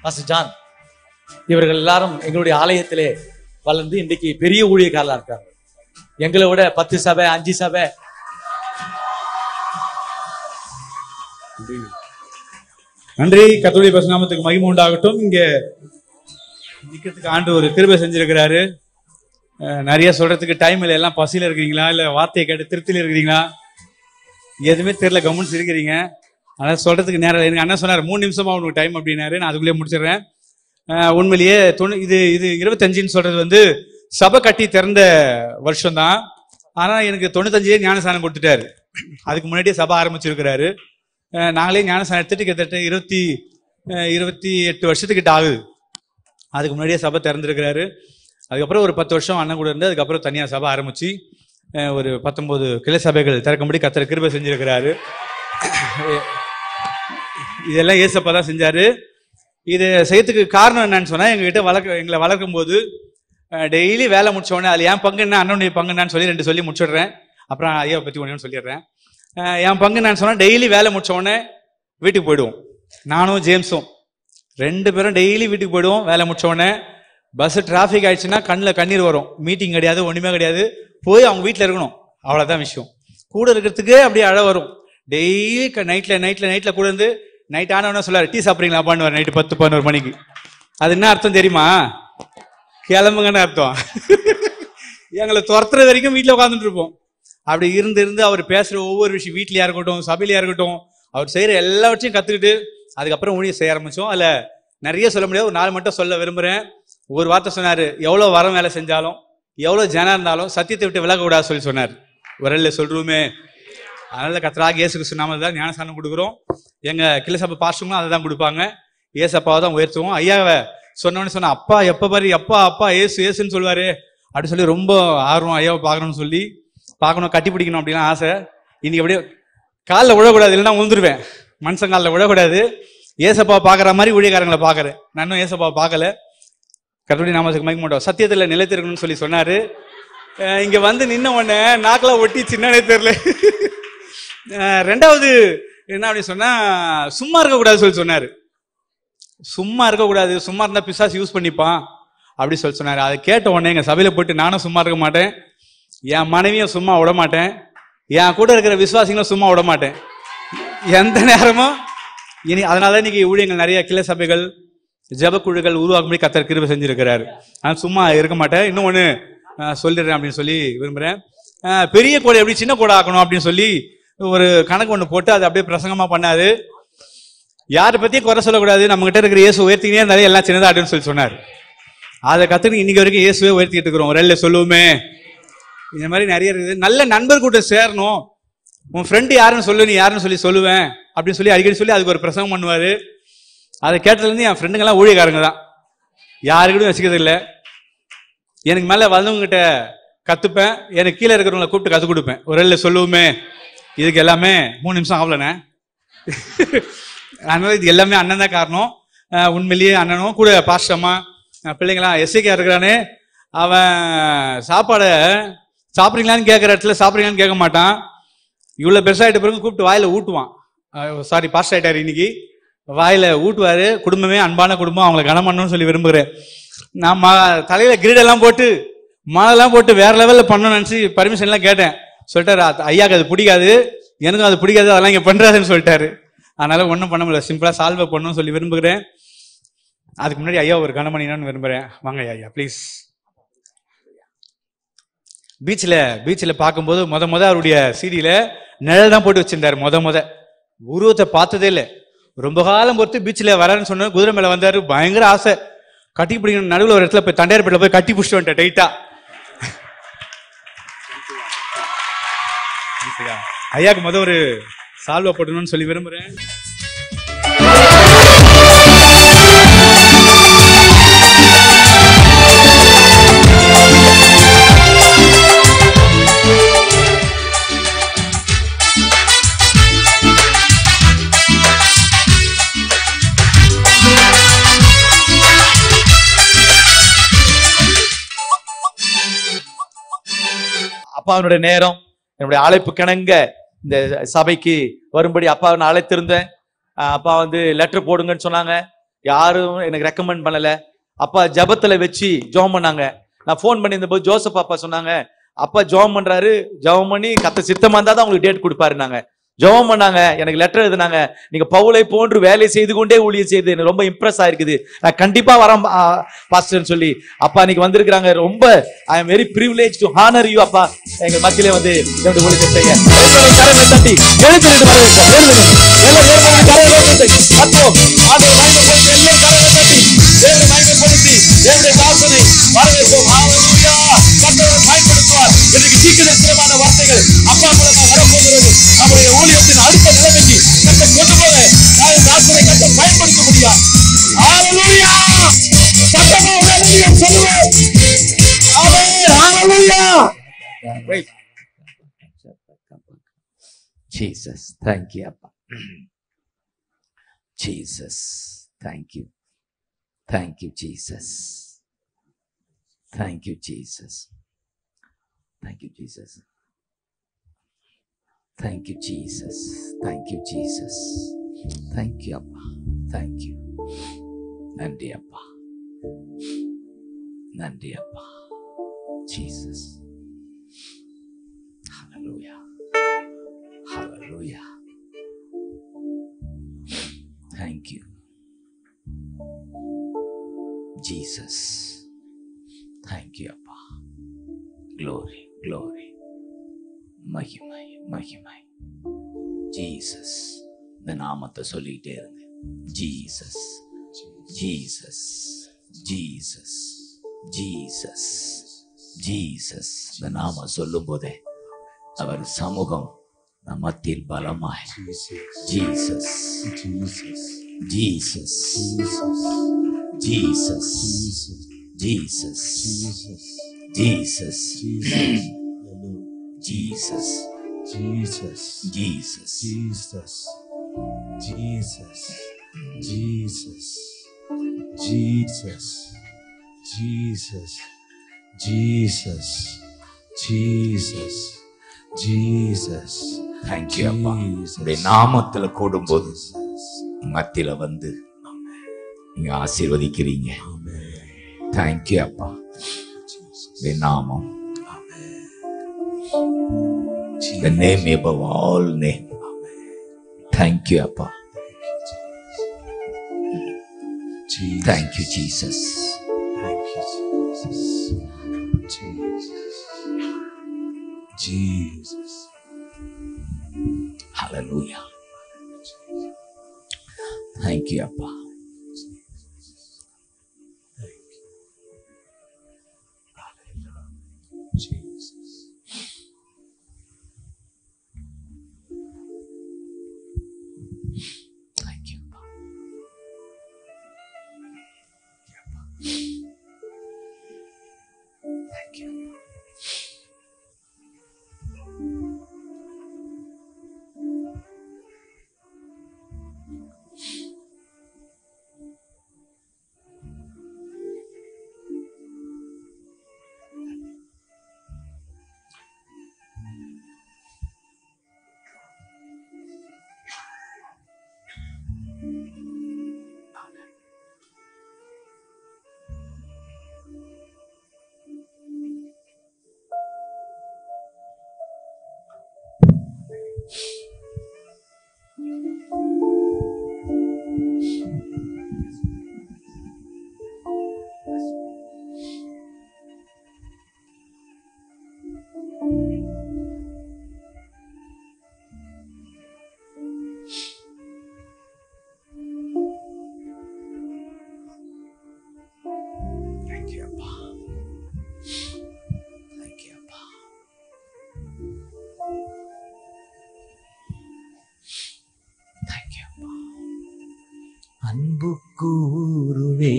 Pastor John இவர்கள் எல்லாரும் எங்களுடைய ஆலயத்திலே வளர்ந்து இன்றைக்கு பெரிய ஊழியக்காரலா இருக்காங்க எங்களை விட பத்து சபை அஞ்சு சபை நன்றி கத்தோலிய பசுநாமத்துக்கு மகிமை உண்டாகட்டும் இங்க நிக்கிறதுக்கு ஆண்டு ஒரு கிருபை செஞ்சிருக்கிறாரு அஹ், நிறைய சொல்றதுக்கு டைம் இல்லை எல்லாம் பசியில இருக்கிறீங்களா இல்ல வார்த்தையை கேட்டு திருப்தியில இருக்கிறீங்களா எதுவுமே தெரியல கவர்மெண்ட்ஸ் இருக்கிறீங்க அதனால சொல்றதுக்கு நேரம் இல்லை. எனக்கு அண்ணன் சொன்னார் மூணு நிமிஷமா உனக்கு டைம் அப்படின்னாரு நான் அதுக்குள்ளேயே முடிச்சிடுறேன் அஹ், உண்மையிலேயே தொண்ணூ இது இது இருபத்தஞ்சுன்னு சொல்றது வந்து சபை கட்டி திறந்த வருஷம் தான் ஆனா எனக்கு தொண்ணூத்தஞ்சிலே ஞானஸ்தானம் கொடுத்துட்டாரு அதுக்கு முன்னாடியே சபை ஆரம்பிச்சிருக்கிறாரு அஹ் நாங்களே ஞானஸ்தானம் எடுத்துட்டு கிட்டத்தட்ட இருபத்தி அஹ் இருபத்தி எட்டு வருஷத்துக்கிட்ட ஆகுது அதுக்கு முன்னாடியே சபை திறந்திருக்கிறாரு அதுக்கப்புறம் ஒரு பத்து வருஷம் அண்ணன் கூட இருந்து அதுக்கப்புறம் தனியாக சபை ஆரம்பிச்சு அஹ் ஒரு பத்தொன்பது கிளை சபைகள் திறக்கும்படி கத்தர் கிருபை செஞ்சிருக்கிறாரு இதெல்லாம் ஏசப்பா தான் செஞ்சாரு இது செய்யறதுக்கு காரணம் என்னன்னு சொன்னா எங்ககிட்ட வளர்க்க எங்களை வளர்க்கும் போது டெய்லி வேலை முடிச்ச உடனே அது என் பங்கு என்ன அண்ணனுடைய பங்கு என்னன்னு சொல்லி ரெண்டு சொல்லி முடிச்சிடுறேன் அப்புறம் ஐயாவை பத்தி ஒன்று சொல்லிடுறேன் அஹ் என் பங்கு என்னன்னு சொன்னா டெய்லி வேலை முடிச்ச உடனே வீட்டுக்கு போயிடுவோம் நானும் ஜேம்ஸும் ரெண்டு பேரும் டெய்லி வீட்டுக்கு போயிடுவோம் வேலை முடிச்ச உடனே பஸ் டிராஃபிக் ஆயிடுச்சுன்னா கண்ணில் கண்ணீர் வரும் மீட்டிங் கிடையாது ஒண்ணுமே கிடையாது போய் அவங்க வீட்டில் இருக்கணும் அவ்வளோதான் விஷயம் கூட இருக்கிறதுக்கே அப்படியே அழ வரும் டெய்லி நைட்டில் நைட்டில் நைட்டில் கூட இருந்து நைட் ஆனவன சொல்லாரு டீ சாப்பிட்றீங்களா பண்ணுவார் நைட்டு பத்து பதினோரு மணிக்கு அது என்ன அர்த்தம் தெரியுமா கிளம்புங்கன்னு அர்த்தம் எங்களை துரத்துற வரைக்கும் வீட்டில் உட்காந்துட்டு இருப்போம் அப்படி இருந்து இருந்து அவர் பேசுற ஒவ்வொரு விஷயம் வீட்லயா இருக்கட்டும் சபையிலயா இருக்கட்டும் அவர் செய்யற எல்லாவற்றையும் கத்துக்கிட்டு அதுக்கப்புறம் ஊழியம் செய்ய ஆரம்பிச்சோம் அதுல நிறைய சொல்ல முடியாது ஒரு நாள் மட்டும் சொல்ல விரும்புறேன் ஒரு வார்த்தை சொன்னாரு எவ்வளவு வரம் வேலை செஞ்சாலும் எவ்வளவு ஜனம் இருந்தாலும் சத்தியத்தை விட்டு விலக கூடாது சொல்லி சொன்னார் விரல்ல சொல்றோமே அதனால கத்தராக இயேசு கிறிஸ்து நாம தான் ஞானஸ்தானம் கொடுக்குறோம் எங்க கிளை சபை பாஸ்டங்களும் அதை தான் கொடுப்பாங்க ஏசப்பாவை தான் உயர்த்துவோம் ஐயாவை சொன்னோன்னு சொன்னா அப்பா எப்ப பாரு அப்பா அப்பா ஏசு ஏசுன்னு சொல்லுவாரு அப்படி சொல்லி ரொம்ப ஆர்வம் ஐயாவை பார்க்கணும்னு சொல்லி பார்க்கணும் கட்டி பிடிக்கணும் அப்படிலாம் ஆசை இன்னைக்கு அப்படியே காலில் விழக்கூடாது இல்லைன்னா உழுந்துருவேன் மனுஷன் காலில் விழக்கூடாது ஏசப்பா பார்க்குற மாதிரி ஊழியக்காரங்களை பார்க்குறேன் நான் இன்னும் ஏசப்பா பார்க்கல கருப்படி நாமத்துக்கு மயக்க மாட்டோம் சத்தியத்தில் நிலைத்திருக்கணும்னு சொல்லி சொன்னாரு அஹ் இங்க வந்து நின்ன உடனே நாக்கெல்லாம் ஒட்டி சின்னனே தெரியல அஹ் ரெண்டாவது என்ன அப்படி சொன்னா சும்மா இருக்கக்கூடாது சொல்லி சொன்னாரு சும்மா இருக்கக்கூடாது சும்மா இருந்தா பிசாசு யூஸ் பண்ணிப்பான் அப்படி சொல்லி சொன்னாரு அதை கேட்ட உடனே எங்க சபையில போயிட்டு நானும் சும்மா இருக்க மாட்டேன் என் மனைவியும் சும்மா விட மாட்டேன் என் கூட இருக்கிற விசுவாசிகளும் சும்மா விட மாட்டேன் எந்த நேரமும் இனி அதனால இன்னைக்கு ஊழியங்கள் நிறைய கிளை சபைகள் ஜெபக்குழுக்கள் உருவாக்கும்படி கத்தர் கிருபை செஞ்சிருக்கிறாரு நான் சும்மா இருக்க மாட்டேன் இன்னொன்னு அஹ், சொல்லிடுறேன் அப்படின்னு சொல்லி விரும்புறேன் அஹ், பெரிய கோடை எப்படி சின்ன கோடை ஆக்கணும் அப்படின்னு சொல்லி ஒரு கணக்கு ஒன்று போட்டு அது அப்படியே பிரசங்கமா பண்ணாரு யாரை பத்தியும் குறை சொல்லக்கூடாது நம்ம கிட்ட இருக்கிற இயேசு உயர்த்தினே இருந்தாலே எல்லாம் சின்னதா அப்படின்னு சொல்லி சொன்னார் அதை கத்துக்கு இன்னைக்கு வரைக்கும் இயேசுவே உயர்த்திட்டு இருக்கிறோம் ரெல்ல சொல்லுவோமே இந்த மாதிரி நிறைய இருக்குது நல்ல நண்பர் கூட்டம் சேரணும் உன் ஃப்ரெண்டு யாருன்னு சொல்லு நீ யாருன்னு சொல்லி சொல்லுவேன் அப்படின்னு சொல்லி அடிக்கடி சொல்லி அதுக்கு ஒரு பிரசங்கம் பண்ணுவாரு அதை கேட்டதுலேருந்து என் ஃப்ரெண்டுங்கெல்லாம் ஊழியக்காரங்க தான் யாருக்கிட்டும் வச்சுக்கிறது இல்லை எனக்கு மேலே வந்தவங்ககிட்ட கற்றுப்பேன் எனக்கு கீழே இருக்கிறவங்களை கூப்பிட்டு கற்றுக் கொடுப்பேன் ஒரு இல்லை சொல்லுவோமே இதுக்கு எல்லாமே மூணு நிமிஷம் ஆகலண்ணே அதனால இது எல்லாமே அண்ணன் தான் காரணம் அஹ் உண்மையிலேயே அண்ணனும் கூட பாஸ்டம்மா அஹ் பிள்ளைங்களாம் எஸ்ஐக்கா இருக்கிறானே அவன் சாப்பாடை சாப்பிட்றீங்களான்னு கேட்குற இடத்துல சாப்பிட்றீங்களான்னு கேட்க மாட்டான் இவ்வளோ பெருசாகிட்ட பிறகு கூப்பிட்டு வாயில ஊட்டுவான் சாரி பாஸ்ட் ஆயிட்டாரு இன்னைக்கு வாயில ஊட்டுவாரு குடும்பமே அன்பான குடும்பம் அவங்கள கனம் பண்ணணும்னு சொல்லி விரும்புகிறேன் நான் ம- தலையில கிரீடெல்லாம் போட்டு மாலைலாம் போட்டு வேற லெவல்ல பண்ணணும்னு நினச்சி பர்மிஷன்லாம் கேட்டேன் சொல்லிட்டாரு "அது- ஐயாக்கு அது பிடிக்காது எனக்கும் அது பிடிக்காது அதெல்லாம் இங்கே பண்ணுறாதுன்னு சொல்லிட்டாரு அதனால ஒன்றும் பண்ண முடியல சிம்பிளா சால்வை பண்ணணும்னு சொல்லி விரும்புகிறேன் அதுக்கு முன்னாடி ஐயா ஒரு கனமணினான்னு விரும்புகிறேன் வாங்க ஐயா, ஐயா ப்ளீஸ் பீச்சில் பீச்சில் பார்க்கும்போது முத முத அவருடைய சீடியில் நிழல் தான் போட்டு வச்சிருந்தாரு முத முத உருவத்தை பார்த்ததே இல்லை ரொம்ப காலம் பொறுத்து பீச்சில் வரேன்னு சொன்ன குதிரை மேலே வந்தாரு பயங்கர ஆசை கட்டி பிடிக்கணும் நடுவில் ஒரு இடத்துல போய் தண்டையார்பேட்டில் போய் கட்டி பிடிச்சிட்டு வந்துட்டேன் டைட்டா ஐயாக்கு முத ஒரு சால்வா போடணும்னு சொல்லி விரும்புறேன் அப்பாவினுடைய நேரம் என்னுடைய அழைப்பு கிணங்க இந்த சபைக்கு வரும்படி அப்பாவை நான் அழைத்திருந்தேன் அஹ் அப்பா வந்து லெட்டர் போடுங்கன்னு சொன்னாங்க யாரும் எனக்கு ரெக்கமெண்ட் பண்ணல அப்பா ஜெபத்துல வச்சு ஜெபம் பண்ணாங்க நான் ஃபோன் பண்ணியிருந்த போது ஜோசப் அப்பா சொன்னாங்க அப்பா ஜெபம் பண்றாரு ஜெபம் பண்ணி கத்த சித்தமா இருந்தா தான் உங்களுக்கு டேட் கொடுப்பாரு நாங்க ஜெபம் பண்ணாங்க எனக்கு லெட்டர் எழுதுனாங்க நீங்க பவுலை போன்று வேலை செய்து கொண்டே ஊழியம் செய்து எனக்கு ரொம்ப இம்ப்ரெஸ் ஆயிருக்குது நான் கண்டிப்பா வரேன் பாஸ்டர்னு சொல்லி அப்பா இன்னைக்கு வந்திருக்கிறாங்க ரொம்ப I am very privilege to honour you அப்பா எங்க மத்தியிலே வந்து என்னுடைய ஊழியத்தை செய்ய எல்லாரும் கரங்களை தட்டி எழுந்து நின்று வரவேற்போம் எழுந்து நின்று. எல்லாரும் கரங்களை தட்டி கத்துவோம் ஆண்டவர் மகிமைப்படுத்தி எல்லாரும் கரங்களை தட்டி தேவனை மகிமைப்படுத்தி தேவனுடைய தாசனை வரவேற்போம் ஹalleluya கர்த்தர் பயன்படுத்துவார் இன்னைக்கு சீக்கிரமான வார்த்தைகள் அப்பா மூலமா வரப்போகிறது நம்முடைய ஊழியத்தின் அடுத்த நிலைமைக்கு கர்த்தர் கொண்டு போக நான் தாசனை கர்த்தர் பயன்படுத்த முடியாது ஹalleluya சத்தமா ஹalleluya சொல்லுவோம் ஆமென் ஹalleluya Jesus, thank you, Appa. Jesus, thank you. Thank you, Jesus. Thank you, Jesus. Thank you, Jesus. Thank you, Jesus. Thank you, Jesus. Thank you, Appa. Thank you. நன்றி அப்பா நன்றி அப்பா Jesus. Hallelujah. Hallelujah. Thank you. Jesus. Thank you, Appa. Glory, glory. மகிமை மகிமை Jesus இந்த நாமத்தை சொல்லிட்டே இருங்க Jesus Jesus Jesus Jesus Jesus இந்த நாம சொல்லும் போதே அவர் சமூகம் நம் மத்தியில் பலமாய் Jesus Jesus Jesus Jesus Jesus Jesus Jesus, Jesus Jesus, Jesus, Jesus, Jesus, Jesus, Jesus, Jesus, Jesus, thank you அப்பா உடைய நாமத்துல கூடும்போது மத்தியில வந்து நீங்க ஆசீர்வதிக்கிறீங்க தேங்க்யூ அப்பா உடைய நாமம் the name above all name thank you அப்பா Jesus. thank you jesus Thank you, Jesus. Jesus. Jesus. hallelujah thank you அப்பா Jesus. thank you அப்பா thank you அப்பா. Thank you, அப்பா. Thank you, அப்பா. Thank you, அப்பா. அன்பு கூறுவே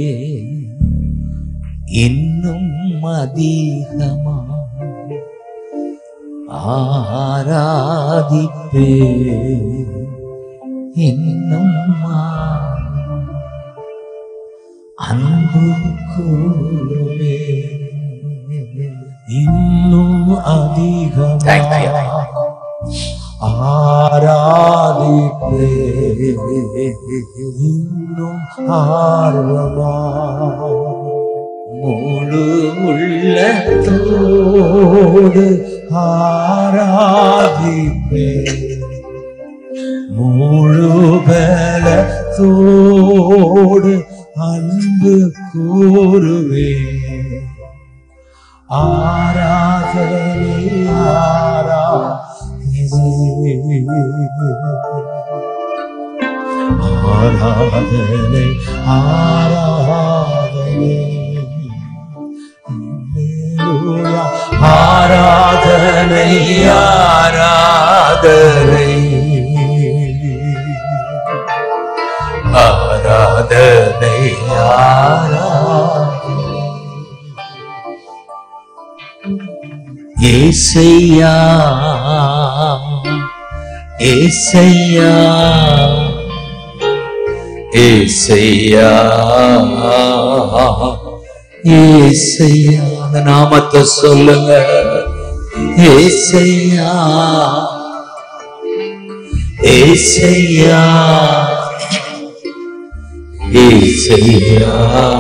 இன்னும் அதிகமா ஆராதிப்பே இன்னும் அன்பு கூறுவே இன்னும் அதிகமாக Thank you. ஆராதிப்பே இன்னும் ஆர்வமா முழு உள்ளத்தோடு ஆராதிப்பே முழு பலத்தோடு அன்பு கூறுவே ஆராதனை ஆராதனை ஆராதனை ஆராதனை ஆராதனை ஆராதனை ஆராதனை ஆராதனை ஏசையா ஏசையா ஏசையா ஏசையா அந்த நாமத்தை சொல்லுங்க ஏசையா ஏசையா ஏசையா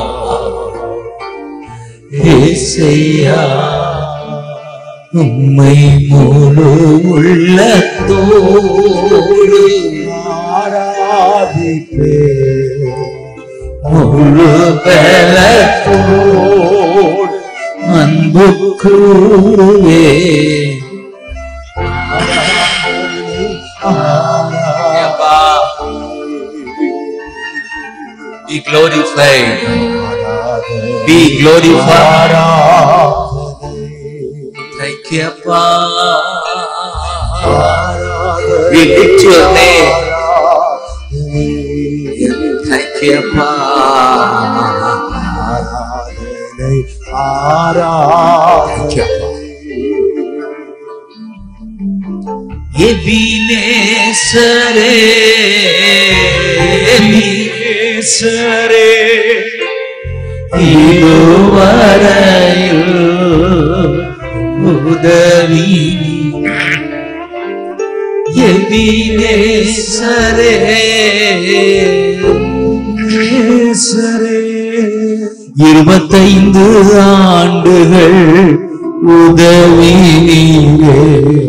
ஏசையா உம்மை முழு உள்ளத்தோடு ஆராதிப்பே முழு பலத்தோடு அன்பு கூறுவே Be glorified. Be glorified. Thank you, Appa. We lift your name. Thank you, Appa. Thank you, Appa. எபினேசரே எபினேசரே இதுவரையில் உதவி எபினேசரே இருபத்தைந்து ஆண்டுகள் உதவி நீரே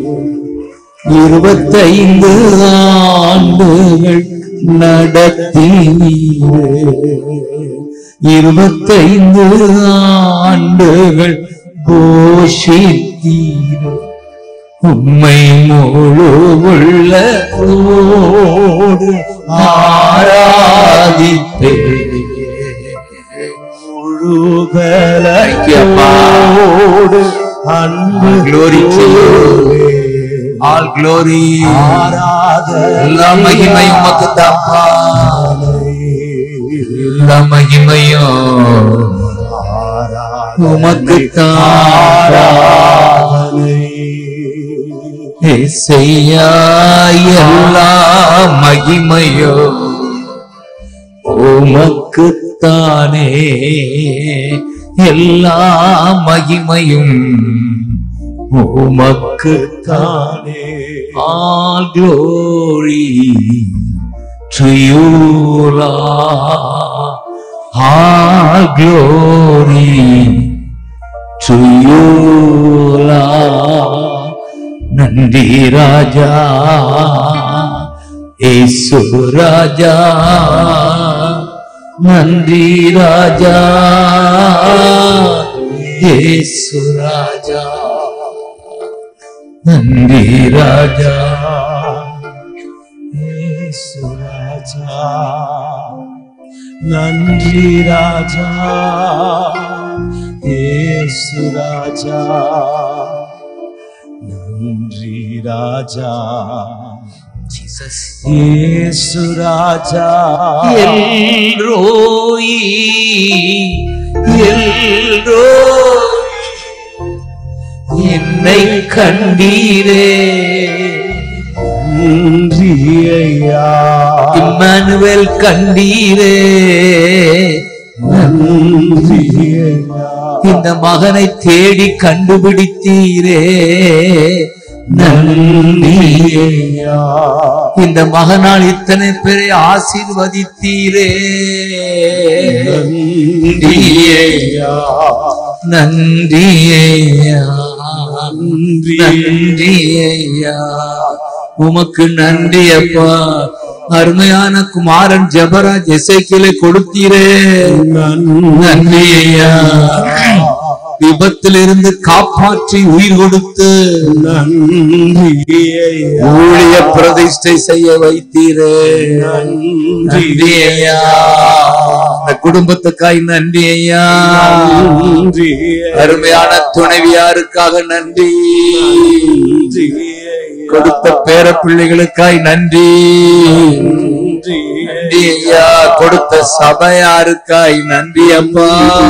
இருபத்தைந்து ஆண்டுகள் நடத்தீரே இருபத்தைந்து ஆண்டுகள் போஷித்தீரே உம்மை முழு உள்ளத்தோடு ஆராதிப்பே முழுபலோடு அன்பு Glory to you. All glory எல்லா மகிமையும் உமக்கு தாப்பா எல்லா மகிமையும் உமக்கு தாரா இசையா எல்லா மகிமையோ உமக்குத்தானே எல்லா மகிமையும் உமக்குத்தானே all glory to you Lord. all glory to you Lord. நன்றி ராஜா ஏசு ராஜா நன்றி ராஜா ஏசு ராஜா நன்றி ராஜா இயேசு ராஜா நன்றி ராஜா இயேசு ராஜா நன்றி ராஜா ஜீசஸ் இயேசு ராஜா எல்ரோயி எல்ரோ என்னை கண்டீரே நன்றி ஐயா இம்மானுவேல் கண்டீரே நன்றி ஐயா இந்த மகனை தேடி கண்டுபிடித்தீரே நன்றி ஐயா இந்த மகனால் இத்தனை பேரை ஆசீர்வதித்தீரே நன்றி ஐயா நன்றி ஐயா நன்றி ஐயா உமக்கு நன்றி அப்பா அருமையான குமாரன் ஜபராஜ் எசைக்கிலே கொடுத்தீரே நன்றி ஐயா விபத்திலிருந்து காப்பாற்றி உயிர் கொடுத்து ஊழிய பிரதிஷ்டை செய்ய வைத்தீரே நன்றி ஐயா இந்த குடும்பத்துக்காய் நன்றி ஐயா அருமையான துணைவியாருக்காக நன்றி கொடுத்த பேர பிள்ளைகளுக்காய் நன்றி நன்றி ஐயா கொடுத்த சபையாருக்காய் நன்றி அப்பா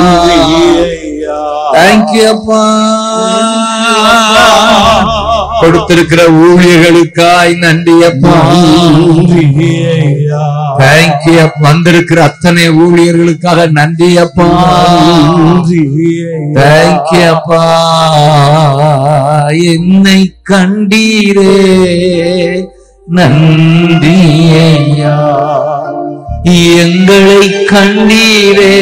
தேங்க்யூ அப்பா கொடுத்திருக்கிற ஊழியர்களுக்காய் நன்றி அப்பா தேங்க்யூ வந்திருக்கிற அத்தனை ஊழியர்களுக்காக நன்றி அப்பா தேங்க்யூ அப்பா என்னை கண்டீரே நன்றி ஐயா எங்களை கண்டீரே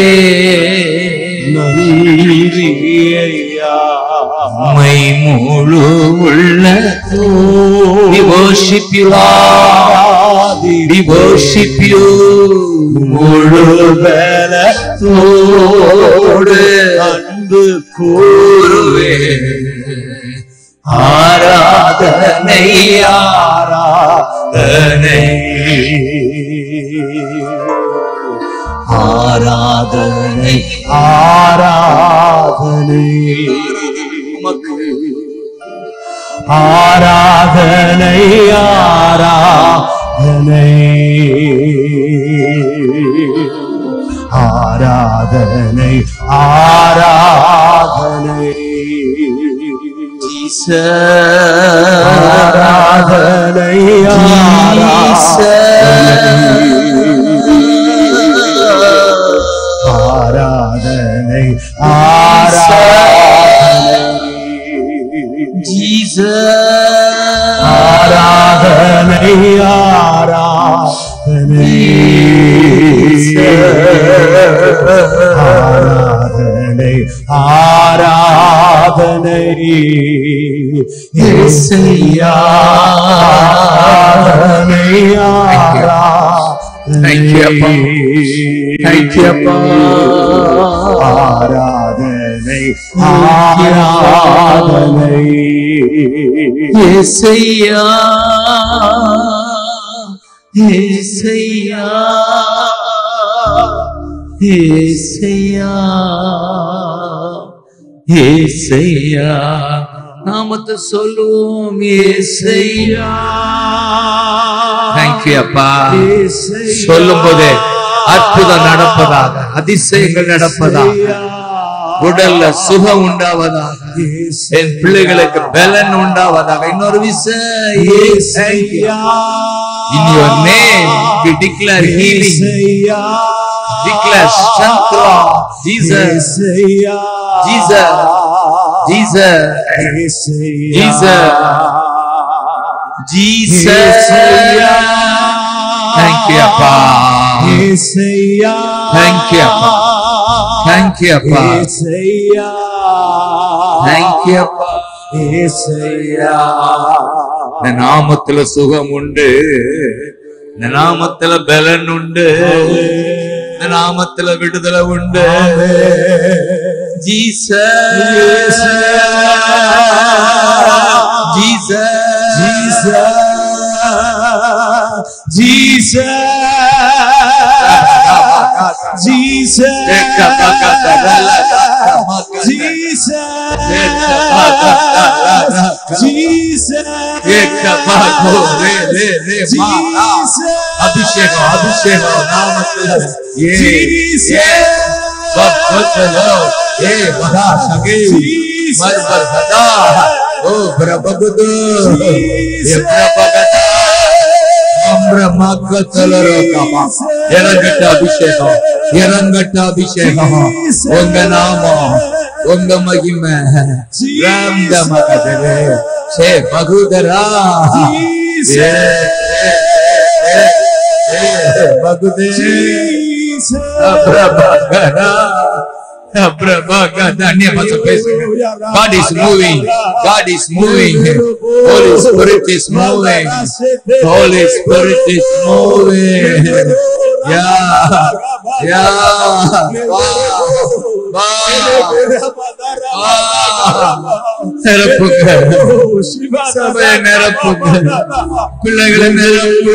உம்மை முழு உள்ள we worship you Lord we worship you முழு பலத்தோடு அன்பு கூறுவே ஆராதனை ஆராதனை ஆராதனை ஆராதனை உமக்கு ஆராதனை ஆராதனை ஆராதனை ஆராதனை ஆராதனை ஆராதனை ஆராதனை ஆராதனை ஆராதனை ஆராதனை ஆராதனை இசையா ஆராதனை Thank you, அப்பா. Thank you, அப்பா. ஆராதனை ஆராதனை ஏசையா ஏசையா ஏசையா ஏசையா நாமத்தை சொல்லுவோம் ஏசையா தேங்க்யூ அப்பா சொல்லும் போதே அற்புதம் நடப்பதாக அதிசயங்கள் நடப்பதாக உடல்ல சுகம் உண்டாவதாக என் பிள்ளைகளுக்கு பலன் உண்டாவதாக இன்னொரு விஷயம் in your name we declare healing declare strength Lord Jesus Jesus Jesus Jesus Jesus thank you அப்பா Thank you, அப்பா. thank you அப்பா thank you அப்பா இந்த நாமத்துல சுகம் உண்டு இந்த நாமத்துல பலன் உண்டு இந்த நாமத்துல விடுதலை உண்டு ஜீசஸ் ஜீசஸ் அபிஷேகம் அபிஷேகம் நாமத்துல ஏ பக்தலோ ஏ மகா சகே மர்மர் சதா ஓ பிரபகுது ஏ பிரபகதா அம்ரமக்கத்தலரோகமா இறங்கட்ட அபிஷேகம் இறங்கட்ட அபிஷேகம் உங்க நாமம் உங்க மகிமை ராம்த மகதவே Say Bagudara. God is moving. God is moving. Holy Spirit is moving. Holy Spirit is moving. Yeah. Yeah. Wow. Wow. நிரப்புங்க சபையை நிரப்புங்க பிள்ளைகளை நிரப்பு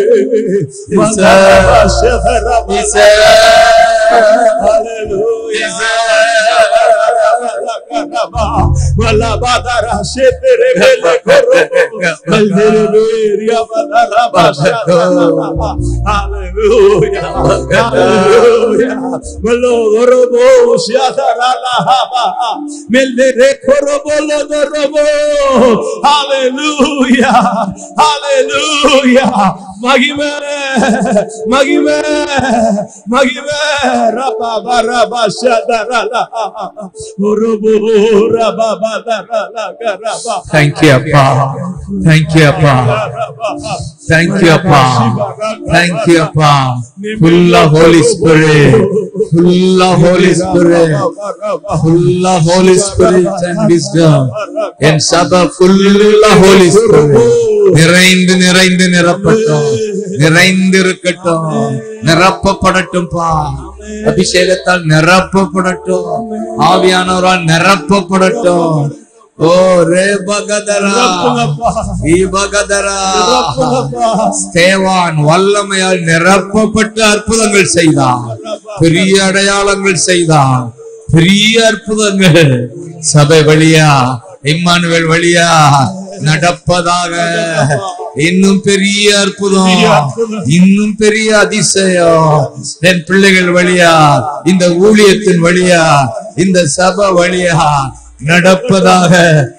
Hallelujah. Hallelujah. மகிமை மகிமை மகிமை ரபா ரபா ஷதரலா உருபு ரபா பதரலா கரபா Thank you, Appa. Thank you, Appa. Thank you, Appa. Thank you, Appa. Full of Holy Spirit. Full of Holy Spirit. Full of Holy Spirit and wisdom. என் சபை full of Holy Spirit. நிறைந்து நிறைந்து நிரப்பட்டும் நிறைந்து இருக்கட்டும் நிரப்பப்படட்டும்பா அபிஷேகத்தால் நிரப்பப்படட்டும் ஆவியானவரால் நிரப்பப்படட்டும் ஓ ரே பகதரா ஈ பகதரா ஸ்தேவான் வல்லமையால் நிரப்பப்பட்டு அற்புதங்கள் செய்தான் பெரிய அடையாளங்கள் செய்தான் பெரிய அற்புதங்கள் சபை வழியா இம்மானுவேல் வழியா நடப்பதாக இன்னும் பெரிய அற்புதம் இன்னும் பெரிய அதிசயம் என் பிள்ளைகள் வழியா இந்த ஊழியத்தின் வழியா இந்த சபை வழியா நடப்பதாக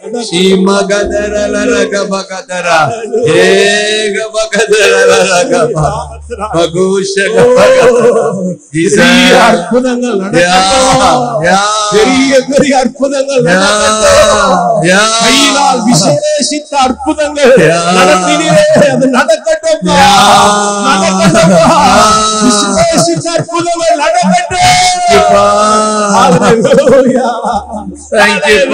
ஸ்ரீமகதரலரகபகதர ஏகபகதரலரகப பெரிய அற்புதங்கள் நடக்கட்டும். பெரிய பெரிய அற்புதங்கள் நடக்கட்டும். கையினால் விசேஷித்த அற்புதங்கள் Yeah. நடத்தினீரே அது நடக்கட்டும் நடக்கட்டும் விசேஷித்த அற்புதங்கள் நடக்கட்டும் Hallelujah. Thank you,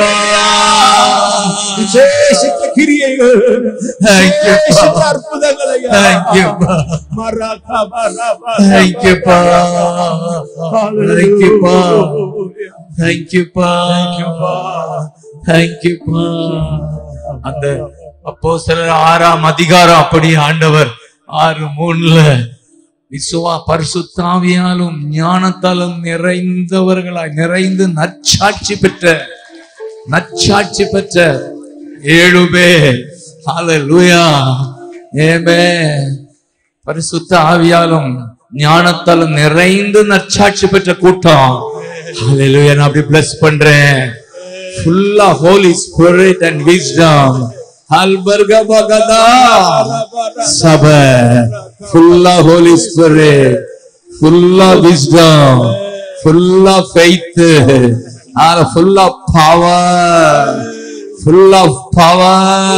விசேஷித்த கிரியைகள் Thank you, விசேஷித்த அற்புதங்கள் ஐயா. Thank you, மரகா, மரகா, Thank you, Pa. Thank you, Pa. Hallelujah. Thank you, Pa. Thank you, Pa. அந்த அப்போ சிலர் ஆறாம் அதிகாரம் அப்படி ஆண்டவர் ஆறு மூணுல விசுவா பரிசுத்தாவியாலும் ஞானத்தாலும் நிறைந்தவர்களாய் நிறைந்து நற்சாட்சி பெற்ற நற்சாட்சி பெற்ற ஏழு பேர் ஹalleluya ஆமென் பரிசுத்த ஆவியாலும் ஞானத்தாலும் நிறைந்து நற்சாட்சி பெற்ற கூட்டம் ஹalleluya நான் அப்படி bless பண்றேன் full of holy spirit and wisdom அல்பர்க பகதா சப full of holy spirit full of wisdom full of faith and full of power full of power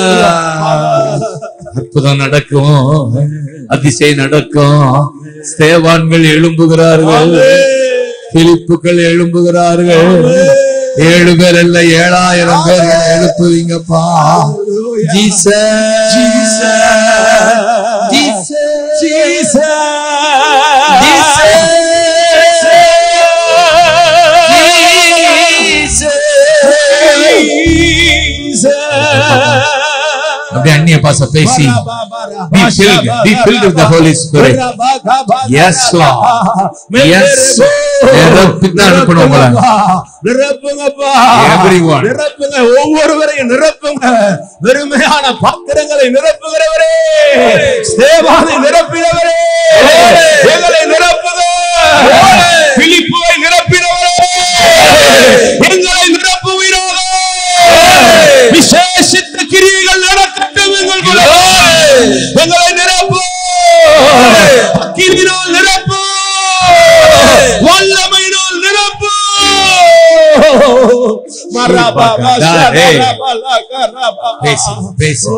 அற்புதம் நடக்கும் அதிசயம் நடக்கும் ஸ்தேவான்கள் எழும்புகிறார்கள் பிலிப்புகள் எழும்புகிறார்கள் ஏழு பேர் அல்ல ஏழாயிரம் பேர் எழுப்புவீங்கப்பா ஜீசஸ் ஜீசஸ் அப்படி அந்நிய பாச பேசி Be filled, be filled with the Holy Spirit. Yes, Lord. Yes. நிரப்பித்தான் இருக்கணும் உங்களை. நிரப்புங்கப்பா Everyone. நிரப்புங்க ஒவ்வொருவரையும் நிரப்புங்க வெறுமையான பாத்திரங்களை நிரப்புகிறவரே சேவானை நிரப்பினவரே எங்களை நிரப்புங்க பிலிப்புவை நிரப்பினவரே எங்களை நிரப்புவீராக விசேஷித்த கிரியைகள் நடக்கட்டும் எங்களுக்குள்ளே எங்களை நிரப்பு அக்கினியினால் நிரப்பு வல்லமையினால் நிரப்பு மரபா Dare. பேசு பேசு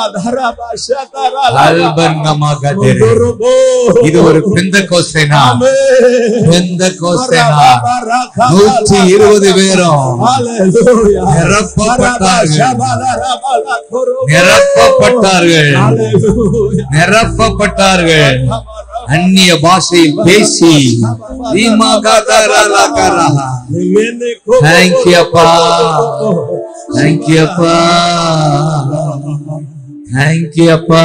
அல்பர்ணமாகதிரு. இது ஒரு பெந்த கோஸ்தேனா பெந்த கோஸ்தேனா நூற்றி இருபது பேரும் நிரப்பப்பட்டார்கள் நிரப்பப்பட்டார்கள் நிரப்பப்பட்டார்கள் அந்நிய பாஷையில் பேசி தேங்க்யூ அப்பா தேங்க்யூ அப்பா தேங்க்யூ அப்பா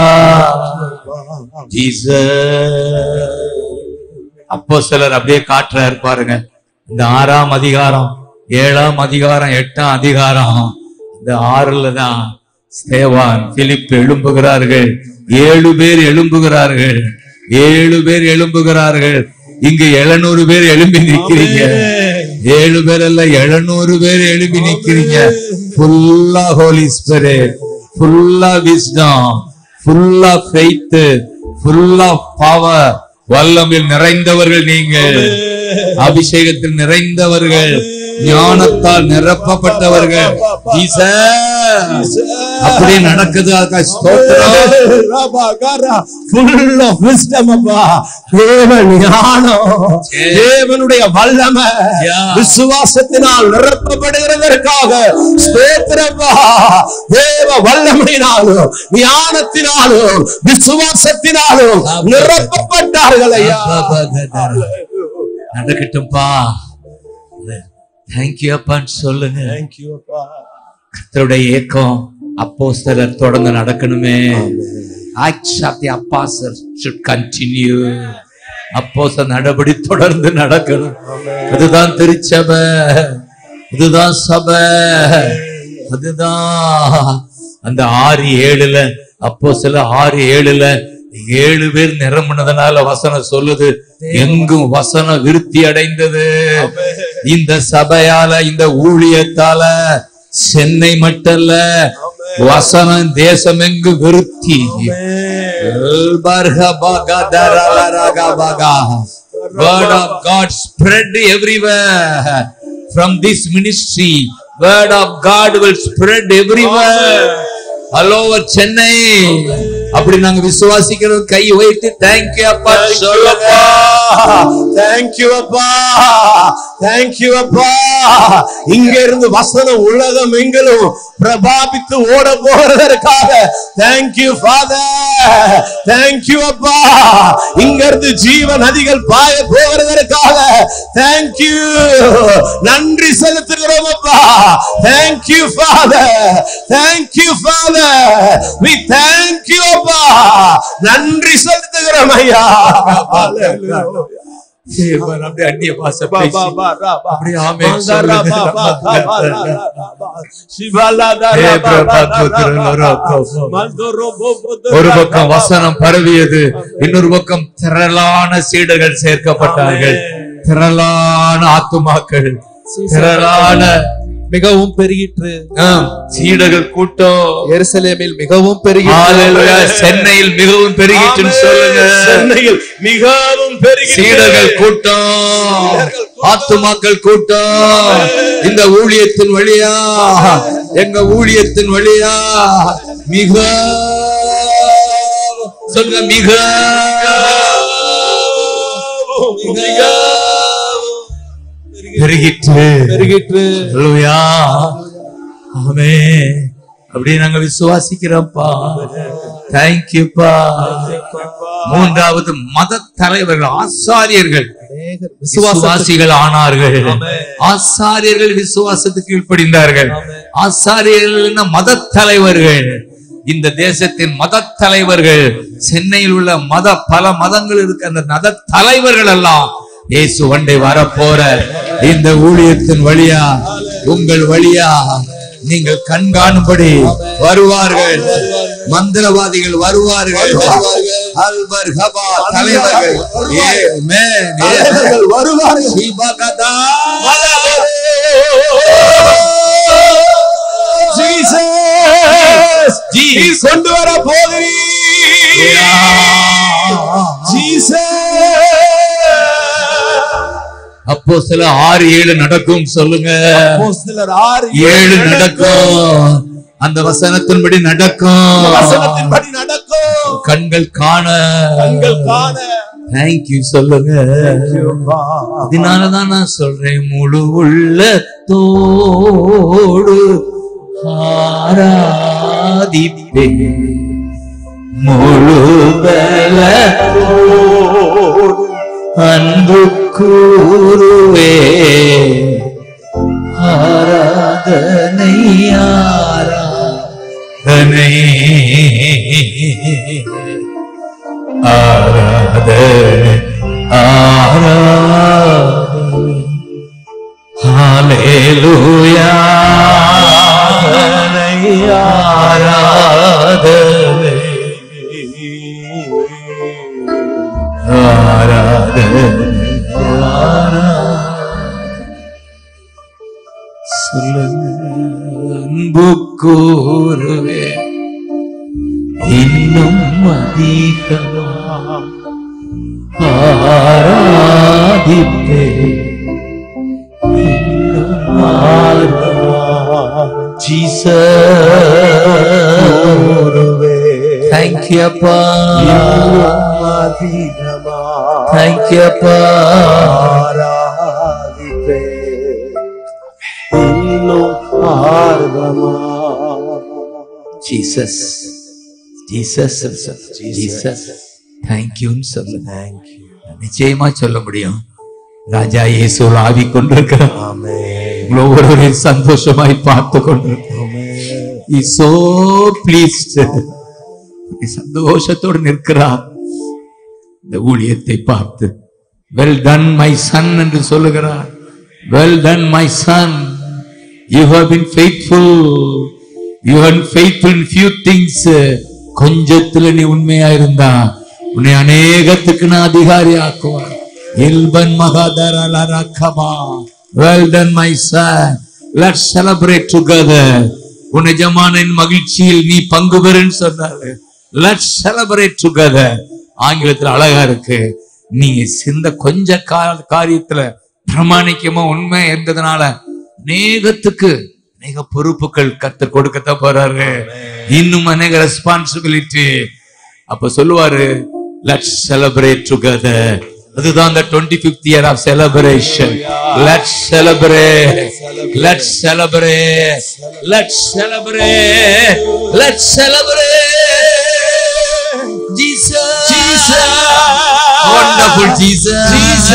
ஜீசஸ் அப்போ சிலர் அப்படியே காட்டுறாரு பாருங்க இந்த ஆறாம் அதிகாரம் ஏழாம் அதிகாரம் எட்டாம் அதிகாரம் இந்த ஆறுல தான் ஸ்தேவான் பிலிப் எழும்புகிறார்கள் ஏழு பேர் எழும்புகிறார்கள் ஏழு பேர் எழும்புகிறார்கள் இங்கு எழுநூறு பேர் எழும்பி நிக்கிறீங்க ஏழு பேர் அல்ல எழுநூறு பேர் எழுப்பி நிக்கிறீங்க ஃபுல்லா ஹோலி ஸ்பிரிட் ஃபுல்லா விஸ்டம் ஃபுல்லா ஃபெய்த் ஃபுல்லா பவர் வல்லமில் நிறைந்தவர்கள் நீங்கள் அபிஷேகத்தில் நிறைந்தவர்கள் ஞானத்தால் நிரப்பப்பட்டவர்கள் ஜீசஸ். அப்படியே நடக்குது அதுக்காக ஸ்தோத்திரம் full of wisdom அப்பா தேவ ஞானம் தேவனுடைய வல்லமை Yeah. விசுவாசத்தினால் நிரப்பப்படுகிறதற்காக ஸ்தோத்திரப்பா தேவ வல்லமையினாலும் ஞானத்தினாலும் விசுவாசத்தினாலும் நிரப்பப்பட்டார்கள் ஐயா நடக்கட்டும்பா தேங்க்யூ அப்பான்னு சொல்லுங்க தேங்க்யூ அப்பா கர்த்தருடைய ஏக்கம் அப்போஸ்தலர் தொடர்ந்து நடக்கணுமே acts of the apostles should continue அப்போஸ்தலர் நடபடி தொடர்ந்து நடக்கணும் அதுதான் திருச்சபை அதுதான் சபை அதுதான் அந்த ஆறு ஏழுல அப்போ சில ஆறு ஏழுல ஏழு பேர் நிரம்பினதுனால வசனம் சொல்லுது எங்கும் வசனம் விருத்தி அடைந்தது இந்த சபையால இந்த ஊழியத்தால சென்னை மட்டும் வசனம் தேசம் எங்கு விருத்தி Word of God spread everywhere. From this ministry, word of God will spread everywhere. All over Chennai அப்படி நாங்க விசுவாசிக்கிறது கை வைத்து தேங்க்யூ அப்பா சொல்லுங்க தேங்க்யூ அப்பா தேங்க்யூ அப்பா இங்க இருந்து வசனம் உலகம் எங்கிலும் பிரபாபித்து ஓட போறதற்காக தேங்க்யூ ஃபாதர் தேங்க்யூ அப்பா இங்க இருந்து ஜீவ நதிகள் பாய போகிறதற்காக தேங்க்யூ நன்றி செலுத்துகிறோம் அப்பா thank you father thank you father we thank you அப்பா நன்றி செலுத்துகிறோம் ஐயா தேவன் அப்படியே அந்நிய பாச பேசி அப்படியே ஆமென் ஒரு பக்கம் வசனம் பரவியது இன்னொரு பக்கம் திரளான சீடர்கள் சேர்க்கப்பட்டார்கள் திரளான ஆத்துமாக்கள் திரளான மிகவும் பெருகிற்று ஆம், சீடர்கள் கூட்டம் எருசலேமில் மிகவும் பெருகிற்று ஹalleluya. சென்னையில் மிகவும் பெருகிட்டுன்னு சொல்லுங்க சென்னையில் மிகவும் பெருகி சீடர்கள் கூட்டம் ஆத்துமாக்கள் கூட்டம் இந்த ஊழியத்தின் வழியா எங்க ஊழியத்தின் வழியா மிக சொல்லுங்க மிக பெருகிற்று பெருகிற்று ஹalleluya. ஆமென் அப்படியே நாங்க விசுவாசிக்கிறோம்ப்பா தேங்க்யூப்பா மூன்றாவது மத தலைவர்கள் ஆசாரியர்கள் விசுவாசிகள் ஆனார்கள் ஆசாரியர்கள் விசுவாசத்துக்கு கீழ்ப்படிந்தார்கள் ஆசாரியர்கள் மத தலைவர்கள் இந்த தேசத்தின் மத தலைவர்கள் சென்னையில் உள்ள மத பல மதங்கள் இருக்கு அந்த மத தலைவர்கள் எல்லாம் இயேசு வண்டை வரப்போற இந்த ஊழியத்தின் வழியா உங்கள் வழியா நீங்கள் கண்காணும்படி வருவார்கள் மந்திரவாதிகள் வருவார்கள் அல்பர் ஹபா தலைவர்கள் ஆமென். தலைவர்கள் வருவார்கள் சீபகதா. ஜீசஸ் நீ கொண்டு வர போகிறீ ஜீசஸ் அப்போ அப்போ சில ஆறு ஏழு நடக்கும் சொல்லுங்க அப்போஸ்தலர் ஆறு ஏழு நடக்கும் அந்த வசனத்தின்படி நடக்கும் வசனத்தின்படி நடக்கும் கண்கள் காண கண்கள் காண தேங்க்யூ சொல்லுங்க அதனாலதான் நான் சொல்றேன் முழு உள்ளத்தோடு ஆராதிப்பே முழு பலத்தோடு அன்பு கூறுவே ஆராதனை ஆராதனை ஆராதனை ஆராதனை ஹalleluya ஆராதனை ஆராதனை சொல்லுங்க அன்பு கூறுவே இன்னும் அதிகமா ஆராதிப்பே இன்னும் ஆர்வமா ஜீசஸ் Thank you, அப்பா Thank you, அப்பா ஜீசஸ் ஜீசஸ் ஜீசஸ் தேங்க்யூன்னு சொல்லுங்க நிச்சயமா சொல்ல முடியும் ராஜா இயேசு ஆவி கொண்டிருக்கிறார் உங்களை ஒருவரையும் சந்தோஷமாய் பார்த்து கொண்டிருக்கிறோம் சோ ப்ளீஸ்ட் சந்தோஷத்தோடு நிற்கிறார் இந்த ஊழியத்தை பார்த்து வெல் டன் மை சன் என்று சொல்லுகிறார் well done my son you have been faithful you have faithful in few things கொஞ்சத்துல நீ உண்மையா இருந்தா உன்னை அநேகத்துக்கு நான் அதிகாரி ஆக்குவார் இல்பன் மகாதர லரக்கமா well done my son let's celebrate together உன் எஜமானின் மகிழ்ச்சியில் நீ பங்கு பெறுன்னு சொன்னாரு லெட்ஸ் செலிப்ரேட் டுகெதர் ஆங்கிலத்துல அழகா இருக்கு நீ சிந்த கொஞ்ச கா- காரியத்துல பிரமாணிக்கமா உண்மை இருந்ததுனால அநேகத்துக்கு அநேக பொறுப்புகள் கத்து கொடுக்கத்தான் போறாரு இன்னும் அநேக ரெஸ்பான்சிபிலிட்டி அப்ப சொல்லுவாரு லெட்ஸ் செலிப்ரேட் டுகெதர் அதுதான் அந்த twenty fifth year of celebration let's celebrate let's celebrate let's celebrate let's celebrate Jesus Jesus wonderful Jesus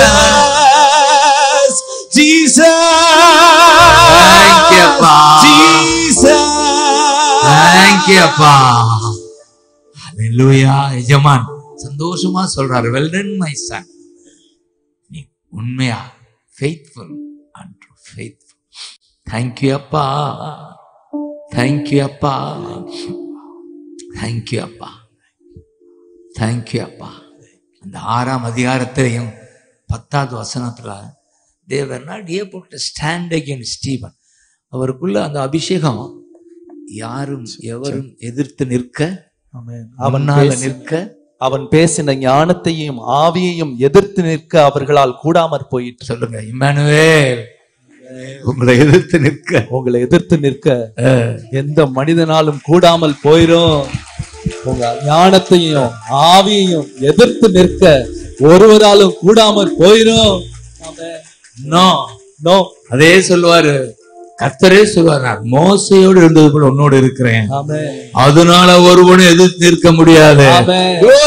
Jesus, Thank you, அப்பா. Jesus, Thank you, அப்பா Hallelujah. எஜமான் சந்தோஷமா சொல்றாரு வெல் டன் மை சன் நீ உண்மையா faithful and faithful thank you அப்பா thank you அப்பா thank you அப்பா தேங்க்யூ அப்பா அந்த ஆறாம் அதிகாரத்திலையும் பத்தாவது வசனத்துல they were not able to stand again Stephen அவருக்குள்ள அந்த அபிஷேகம் யாரும் எவரும் எதிர்த்து நிற்க அவன் அவனால பேசி- நிற்க அவன் பேசின ஞானத்தையும் ஆவியையும் எதிர்த்து நிற்க அவர்களால் கூடாமற் போயிற்று சொல்லுங்க இம்மானுவேல் உங்களை எதிர்த்து நிற்க உங்களை எதிர்த்து நிற்க அஹ், எந்த மனிதனாலும் கூடாமல் போயிரும் உங்க ஞானத்தையும் ஆவியையும் எதிர்த்து நிற்க ஒருவராலும் கூடாமல் போயிரும் no. நோ அதே சொல்லுவாரு கர்த்தரே சொல்லுவார் நான் மோசையோடு இருந்தது போல உன்னோடு இருக்கிறேன் ஆமே அதனால ஒருவனும் எதிர்த்து நிற்க முடியாது ஆமே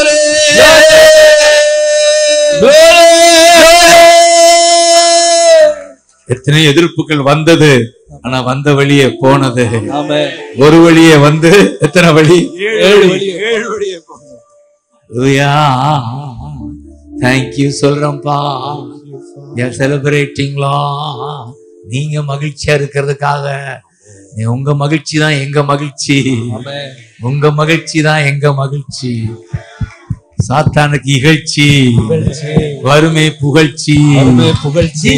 எத்தனை எதிர்ப்புகள் வந்தது ஆனா வந்த வழியே போனது ஆமே ஒரு வழியே வந்து எத்தனை வழி ஏழு வழி தேங்க்யூ சொல்றேன்ப்பா செலிப்ரேட்டிங்களா நீங்க மகிழ்ச்சியா இருக்கிறதுக்காக நீ உங்க மகிழ்ச்சி தான் எங்க மகிழ்ச்சி ஆமே உங்க மகிழ்ச்சி தான் எங்க மகிழ்ச்சி சாத்தானுக்கு இகழ்ச்சி வறுமை புகழ்ச்சி அருமை புகழ்ச்சி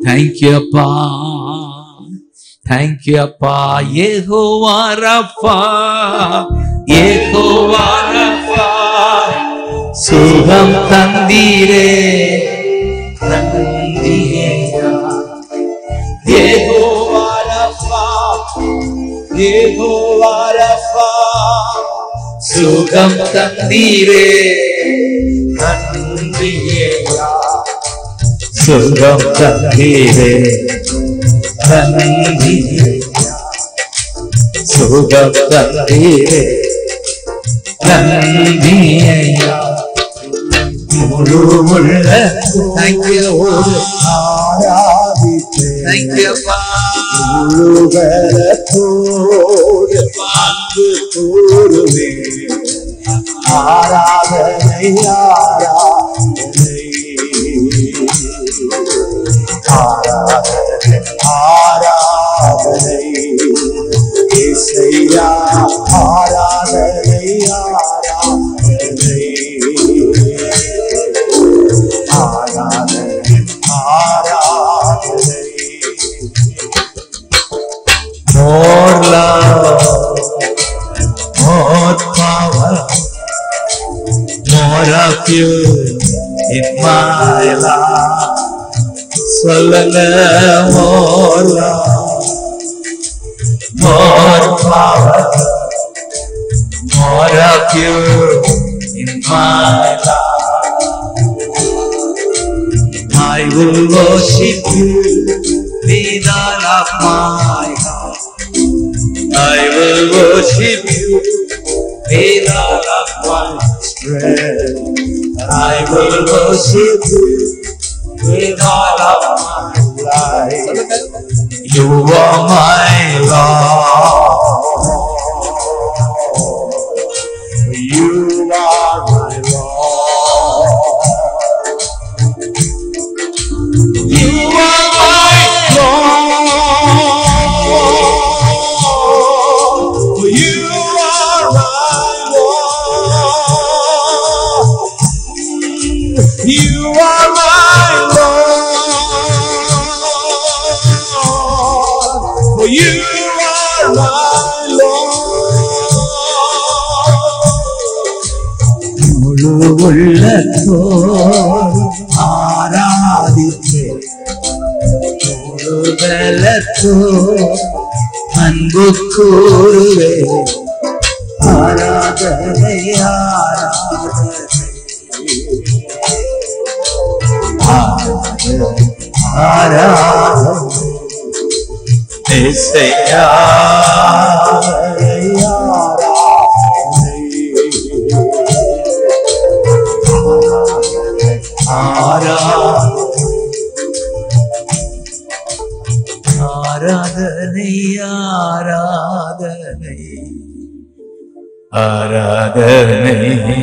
தேங்க்யூ அப்பா தேங்க்யூ அப்பா ஏகோவாரப்பா ஏகோவாரப்பா சுகம் தந்தீரே தந்தீரேயா. ஏகோவாரப்பா ஏகோவாரப்பா சுகம் தந்தீரே நன்றியேயா சுகம் தந்தீரே நன்றியேயா சுகம் தந்தீரே நன்றியேயா முழு உள்ள தேங்க்யூ ஆராதிப்பேன் தேங்க்யூப்பா முழுவலத்தோடு அன்பு கூறுவேன் ஆராதனை ஆராதனை ஆராதனை ஆராதனை இசையா ஆராதனை ஆராதனை ஆராதனை ஆராதனை more love, more power, more of you in my life. சொல்லுங்க more love, more power, more of you in my life. I will worship you with all of my heart. I will worship you with all of my strength. I will worship you with all of my life. You are my Lord. You are my Lord. You are my Lord. You are my Lord. You are my Lord. You are my Lord. முழு உள்ளத்தோடு ஆராதிப்பேன் முழு பலத்தோடு அன்பு கூறுவே ஆராதனை ஆராதனை ஆராதனை இசையா ஆராதனை ஆராதனை ஆராதனை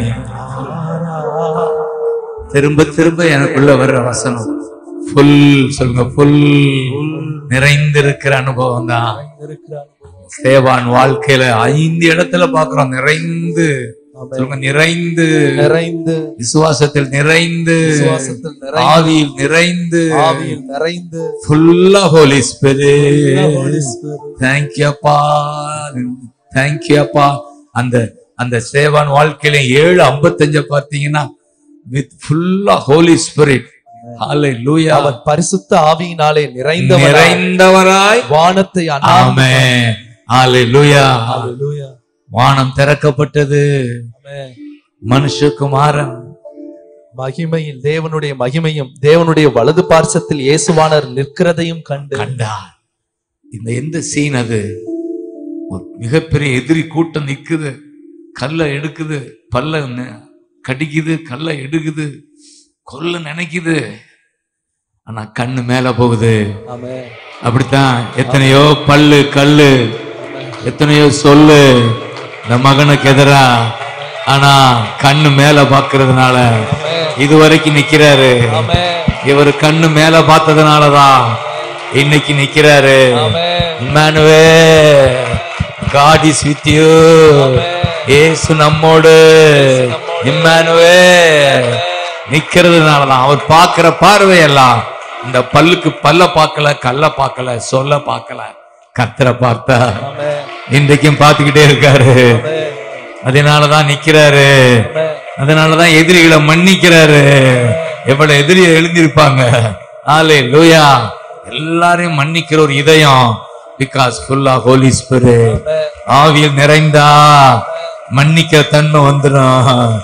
திரும்ப திரும்ப எனக்குள்ள வர்ற வசனம் ஃபுல் சொல்லுங்க ஃபுல் நிறைந்திருக்கிற அனுபவம் தான் சேவான் வாழ்க்கையில ஐந்து இடத்துல பாக்குறோம் நிறைந்து சொல்லுங்க நிறைந்து நிறைந்து விசுவாசத்தில் நிறைந்து விசுவாசத்தில் நிறைந்து ஆவியில் நிறைந்து ஆவியில் நிறைந்து ஃபுல்லா ஹோலி ஸ்பிரிட் Holy Spirit. தேங்க்யூப்பா தேங்க்யூப்பா அந்த அந்த சேவான் வாழ்க்கையில ஏழு ஐம்பத்தஞ்ச பார்த்தீங்கன்னா வித் ஃபுல்லா ஹோலி ஸ்பிரிட் ஹாலே லூயா அவர் பரிசுத்த ஆவியினாலே நிறைந்தவராய் நிறைந்தவராய் வானத்தை ஆமே ஹாலே லூயா Hallelujah. வானம் திறக்கப்பட்டது Amen. மனுஷகுமாரன் மகிமையில் தேவனுடைய மகிமையும் தேவனுடைய வலது பார்சத்தில் இயேசுவானர் நிற்கிறதையும் கண்டு கண்டார் இந்த எந்த சீன் அது ஒரு மிகப்பெரிய எதிரி கூட்டம் நிக்குது கல்லை எடுக்குது பல்ல ந- கடிக்குது கல்லை எடுக்குது கொல்ல நினைக்குது ஆனா கண்ணு மேல போகுது ஆமென். அப்படித்தான் எத்தனையோ பல்லு கல்லு எத்தனையோ சொல்லு இந்த மகனுக்கு எதிரா ஆனா கண்ணு மேல பாக்குறதுனால இது வரைக்கும் நிக்கிறாரு ஆமென். இவர் கண்ணு மேல பார்த்ததுனாலதான் இன்னைக்கு நிக்கிறாரு amen. Immanuel God is with you ஏசு நம்மோடு இம்மானுவே நிக்கிறதுனாலதான் அவர் பார்க்கிற பார்வையெல்லாம் இந்த பல்லுக்கு பல்ல பார்க்கல கல்ல பார்க்கல சொல்ல பார்க்கல கத்தரை பார்த்தா இன்றைக்கும் பார்த்துக்கிட்டே இருக்காரு அதனாலதான் நிக்கிறாரு அதனாலதான் எதிரிகளை மன்னிக்கிறாரு எவ்வளவு எதிரியை எழுந்திருப்பாங்க ஆலே லூயா எல்லாரையும் மன்னிக்கிற ஒரு இதயம் பிகாஸ் ஃபுல்லா ஹோலி ஸ்பிரிட் ஆவியில் நிறைந்தா மன்னிக்கிற தன்மை வந்துடும்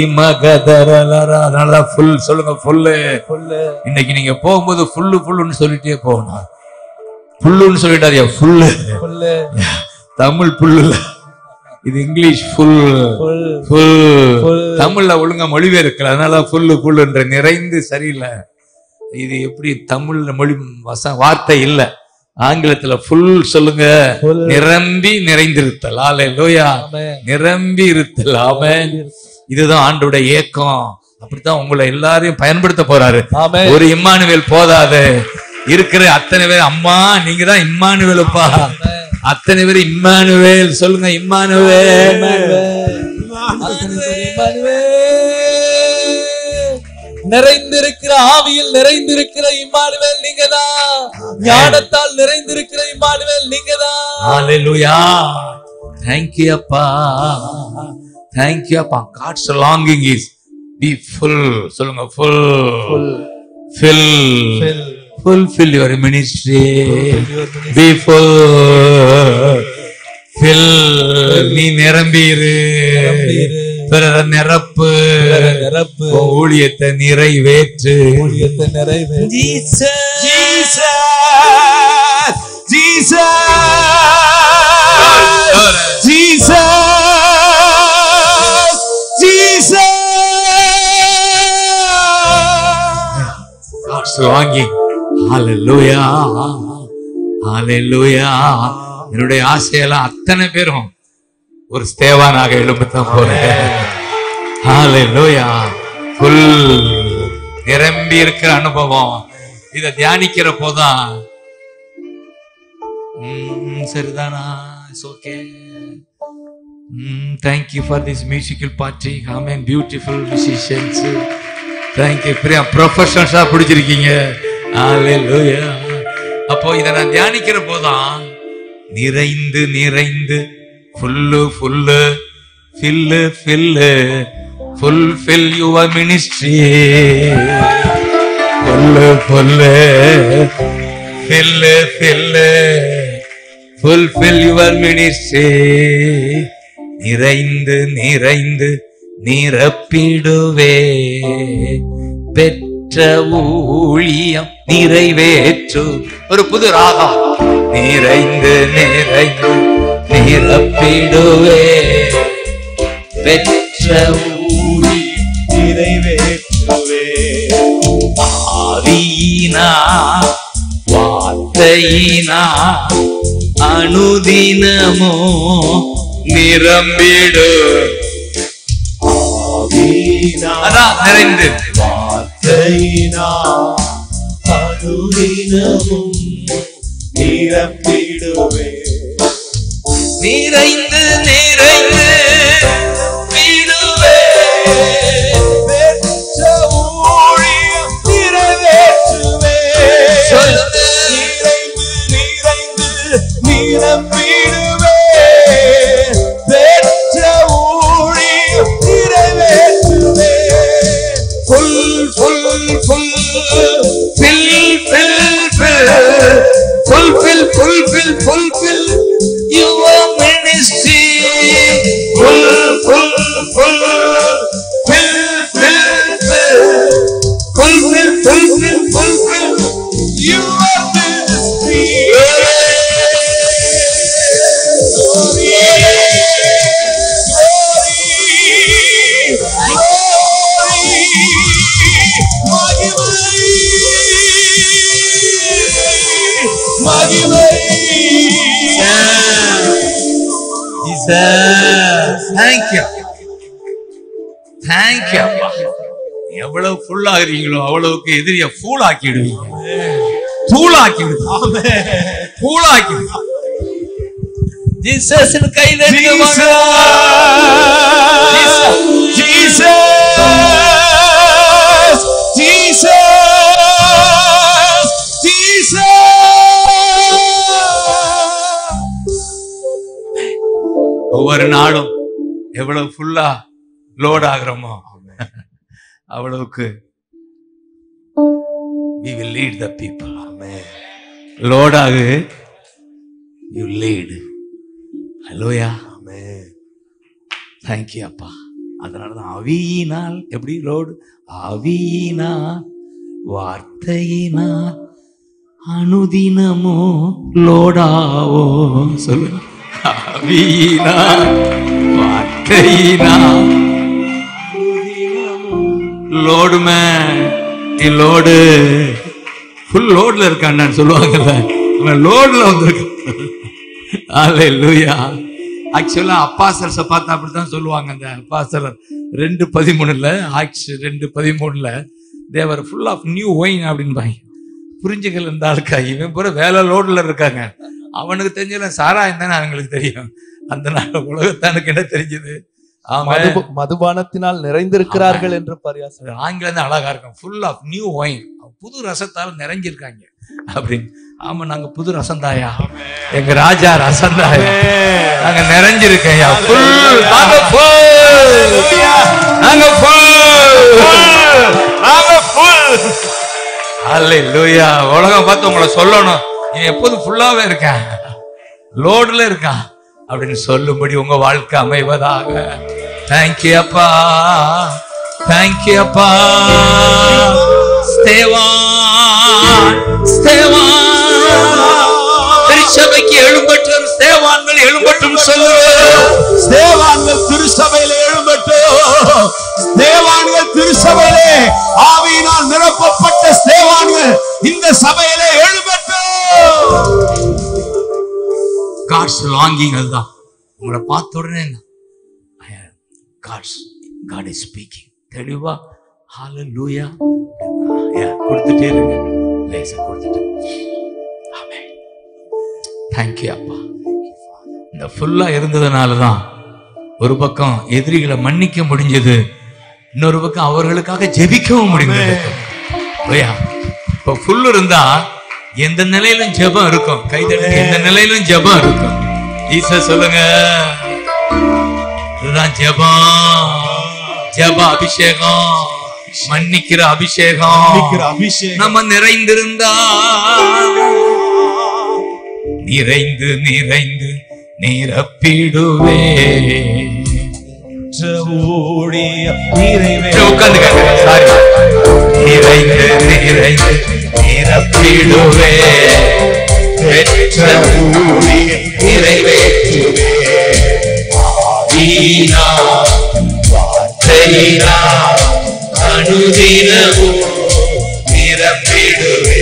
அதனால ஃபுல் சொல்லுங்க ஃபுல்லு இன்னைக்கு நீங்க போகும்போது ஃபுல்லு ஃபுல்லுன்னு சொல்லிட்டே போகணும் ஃபுல்லுன்னு சொல்லிட்டாரியா ஃபுல்லு தமிழ் புல்லு இல்ல. இது இங்கிலீஷ் ஃபுல் ஃபுல் தமிழ்ல ஒழுங்கா மொழிபெயர்க்கல அதனால ஃபுல்லு ஃபுல்லுன்ற நிறைந்து சரியில்லை இது எப்படி தமிழ்ல மொழி வச வார்த்தை இல்ல ஆங்கிலத்துல ஃபுல் சொல்லுங்க நிரம்பி நிறைந்திருத்தல் ஆலே லோயா நிரம்பி இருத்தல் ஆமென் இதுதான் ஆண்டோட ஏக்கம் அப்படித்தான் உங்களை எல்லாரையும் பயன்படுத்த போறாரு ஆமென். ஒரு இம்மானுவேல் போதாது இருக்கிற அத்தனை பேர் அம்மா நீங்க தான் இம்மானுவேலுப்பா அத்தனை பேர் இம்மானுவேல் சொல்லுங்க இம்மானுவேல் நிறைந்திருக்கிற ஆவியில் நிறைந்திருக்கிற இம்மானுவேல் நீங்கதான் ஞானத்தால் நிறைந்திருக்கிற இம்மானுவேல் நீங்கதான் Hallelujah. Thank you, அப்பா. Thank you, அப்பா. God's longing is be full. சொல்லுங்க full. Fill. Fulfill your ministry. Be full. Fill. நீ நிரம்பிரு பிறரை நிரப்பு நிரப்பு உன் ஊழியத்தை நிறைவேற்று ஊழியத்தை நிறைவேற்று Jesus, Jesus, Jesus, Jesus. God's longing. Hallelujah. Hallelujah. என்னுடைய ஆசையெல்லாம் அத்தனை பேரும் ஒரு ஸ்தேவானாக எழும்பத்தான் போறேன் Hallelujah. Full நிரம்பி இருக்கிற அனுபவம் இத தியானிக்கிற போதான் ம், சரிதானா it's okay thank you for this musical party amen beautiful musicians thank you Priya ப்ரொஃபஷனல்ஸா பிடிச்சிருக்கீங்க ஹalleluya அப்போ இதை நான் தியானிக்கிற போதான் நிறைந்து நிறைந்து full full fill fill fulfil your ministry full full fill fill fulfil your ministry நிறைந்து நிறைந்து நிரப்பிடுவே பெற்ற ஊழியம் நிறைவேற்று ஒரு புது ராகம் நிறைந்து நிறைந்து நிரப்பிடுவே பெற்ற ஊழியம் நிறைவேற்றுவே ஆவியினா வார்த்தையினா அனுதினமோ நிரம்பிடு அதான் நிறைந்து வார்த்தையினா அனுதினமும் நிரப்பிடுவே நிறைந்து நிறைந்து விடுவே பெற்ற ஊழியம் நிறைவேற்றுவே சொல்லுங்க. நிறைந்து நிறைந்து நிரம்பிடுவே பெற்ற ஊழியம் நிறைவேற்றுவே full full full fill fill fill fulfill fulfill fulfill your ministry full full full fill fill fill fulfill fulfill fulfill You are ministry. Glory, glory, glory. மகிமை, மகிமை. thank you thank you அப்பா எவ்வளவு ஃபுல் ஆகுறீங்களோ அவ்வளவுக்கு எதிரிய fool ஆக்கிடுவீங்க fool ஆக்கிடுவீங்க fool ஆக்கிடுவீங்க ஜீசஸ் கையில Jesus, Jesus, Jesus, ஒவ்வொரு நாளும் எவ்வளவு ஃபுல்லா லோட் ஆகுறோமோ அவ்வளவுக்கு we will lead the people லோட் ஆகு யூ லீட் ஹலோயா தேங்க்யூ அப்பா அதனாலதான் அவியினால் எப்படி லோடு அவியினா வார்த்தையினா அனுதினமோ லோடாவோ சொல்லு அவியினா வார்த்தையினா லோடு மேன் நீ லோடு ஃபுல் லோட்ல இருக்கான்னு சொல்லுவாங்கல்ல அவன் லோட்ல வந்திருக்கான் அல்லேலூயா ஆக்சுவலா அப்பாசல்ஸை பார்த்தா அப்படித்தான் சொல்லுவாங்க அந்த அப்பாசலர் ரெண்டு பதிமூணுல ஆக்ஸ் ரெண்டு பதிமூணுல they were full of new wine அப்படின்பாங்க புரிஞ்சுக்கல இந்த ஆளுக்கா இவன் பூரா வேலை லோட்ல இருக்காங்க அவனுக்கு தெரிஞ்சல சாராயம் தானே அவங்களுக்கு தெரியும் அந்த நாள் உலகத்தானுக்கு என்ன தெரிஞ்சது ஆமா மது மதுபானத்தினால் நிறைந்திருக்கிறார்கள் என்று பரியாசம் அது ஆங்கிலம் தான் அழகா இருக்கும் ஃபுல் ஆஃப் நியூ ஒயின் புது ரசத்தால் நிறைஞ்சிருக்காங்க அப்படின்னு ஆமா நாங்க புது ரசம் தாயா எங்க ராஜா ரசம் தாயா நாங்க நிறைஞ்சிருக்கேன் ஃபுல் நாங்க full. நாங்க அல்லேலூயா உலகம் பார்த்து உங்களை சொல்லணும் இவன் எப்போதும் ஃபுல்லாவே இருக்கான் லோடுல இருக்கான் அப்படின்னு சொல்லும்படி உங்க வாழ்க்கை அமைவதாக தேங்க்யூ அப்பா தேங்க்யூ அப்பா ஸ்தேவான் ஸ்தேவான் திருச்சபைக்கு எழும்பட்டும் ஸ்தேவான்கள் எழும்பட்டும் சொல்லு தேவான்கள் திருச்சபையில எழும்பட்டும் தேவான்கள் திருச்சபையிலே ஆவியினால் நிரப்பப்பட்ட தேவான்கள் இந்த சபையிலே எழும்பட்டும் காட்ஸ் லாங்கிங் அதுதான் உங்களை பார்த்த உடனே காட்ஸ் காட் இஸ் ஸ்பீக்கிங் தெளிவா ஹalleluya யா கொடுத்துட்டே இருங்க லேசா கொடுத்துட்டு ஆமென் தேங்க் யூ அப்பா இந்த ஃபுல்லா இருந்ததுனால தான் ஒரு பக்கம் எதிரிகளை மன்னிக்க முடிஞ்சது இன்னொரு பக்கம் அவர்களுக்காக ஜெபிக்கவும் முடிந்தது ஓயா இப்போ ஃபுல் இருந்தா எந்த நிலையிலும் ஜெபம் இருக்கும் கைதட்டி எந்த நிலையிலும் ஜெபம் இருக்கும் ஈச சொல்லுங்க இதுதான் ஜெபம் ஜெப அபிஷேகம் மன்னிக்கிற அபிஷேகம் அபிஷேகம் நம்ம நிறைந்திருந்தா நிறைந்து நிறைந்து நிரப்பிடுவே ஊழியம் நிறைவே உட்காந்துக்க சாரி நிறைந்து நிறைந்து நிரப்பிடுவே பெற்ற ஊழியம் நிறைவேற்றுவே வீணா வார்த்தையினா அனுதினமும் நிரப்பிடுவே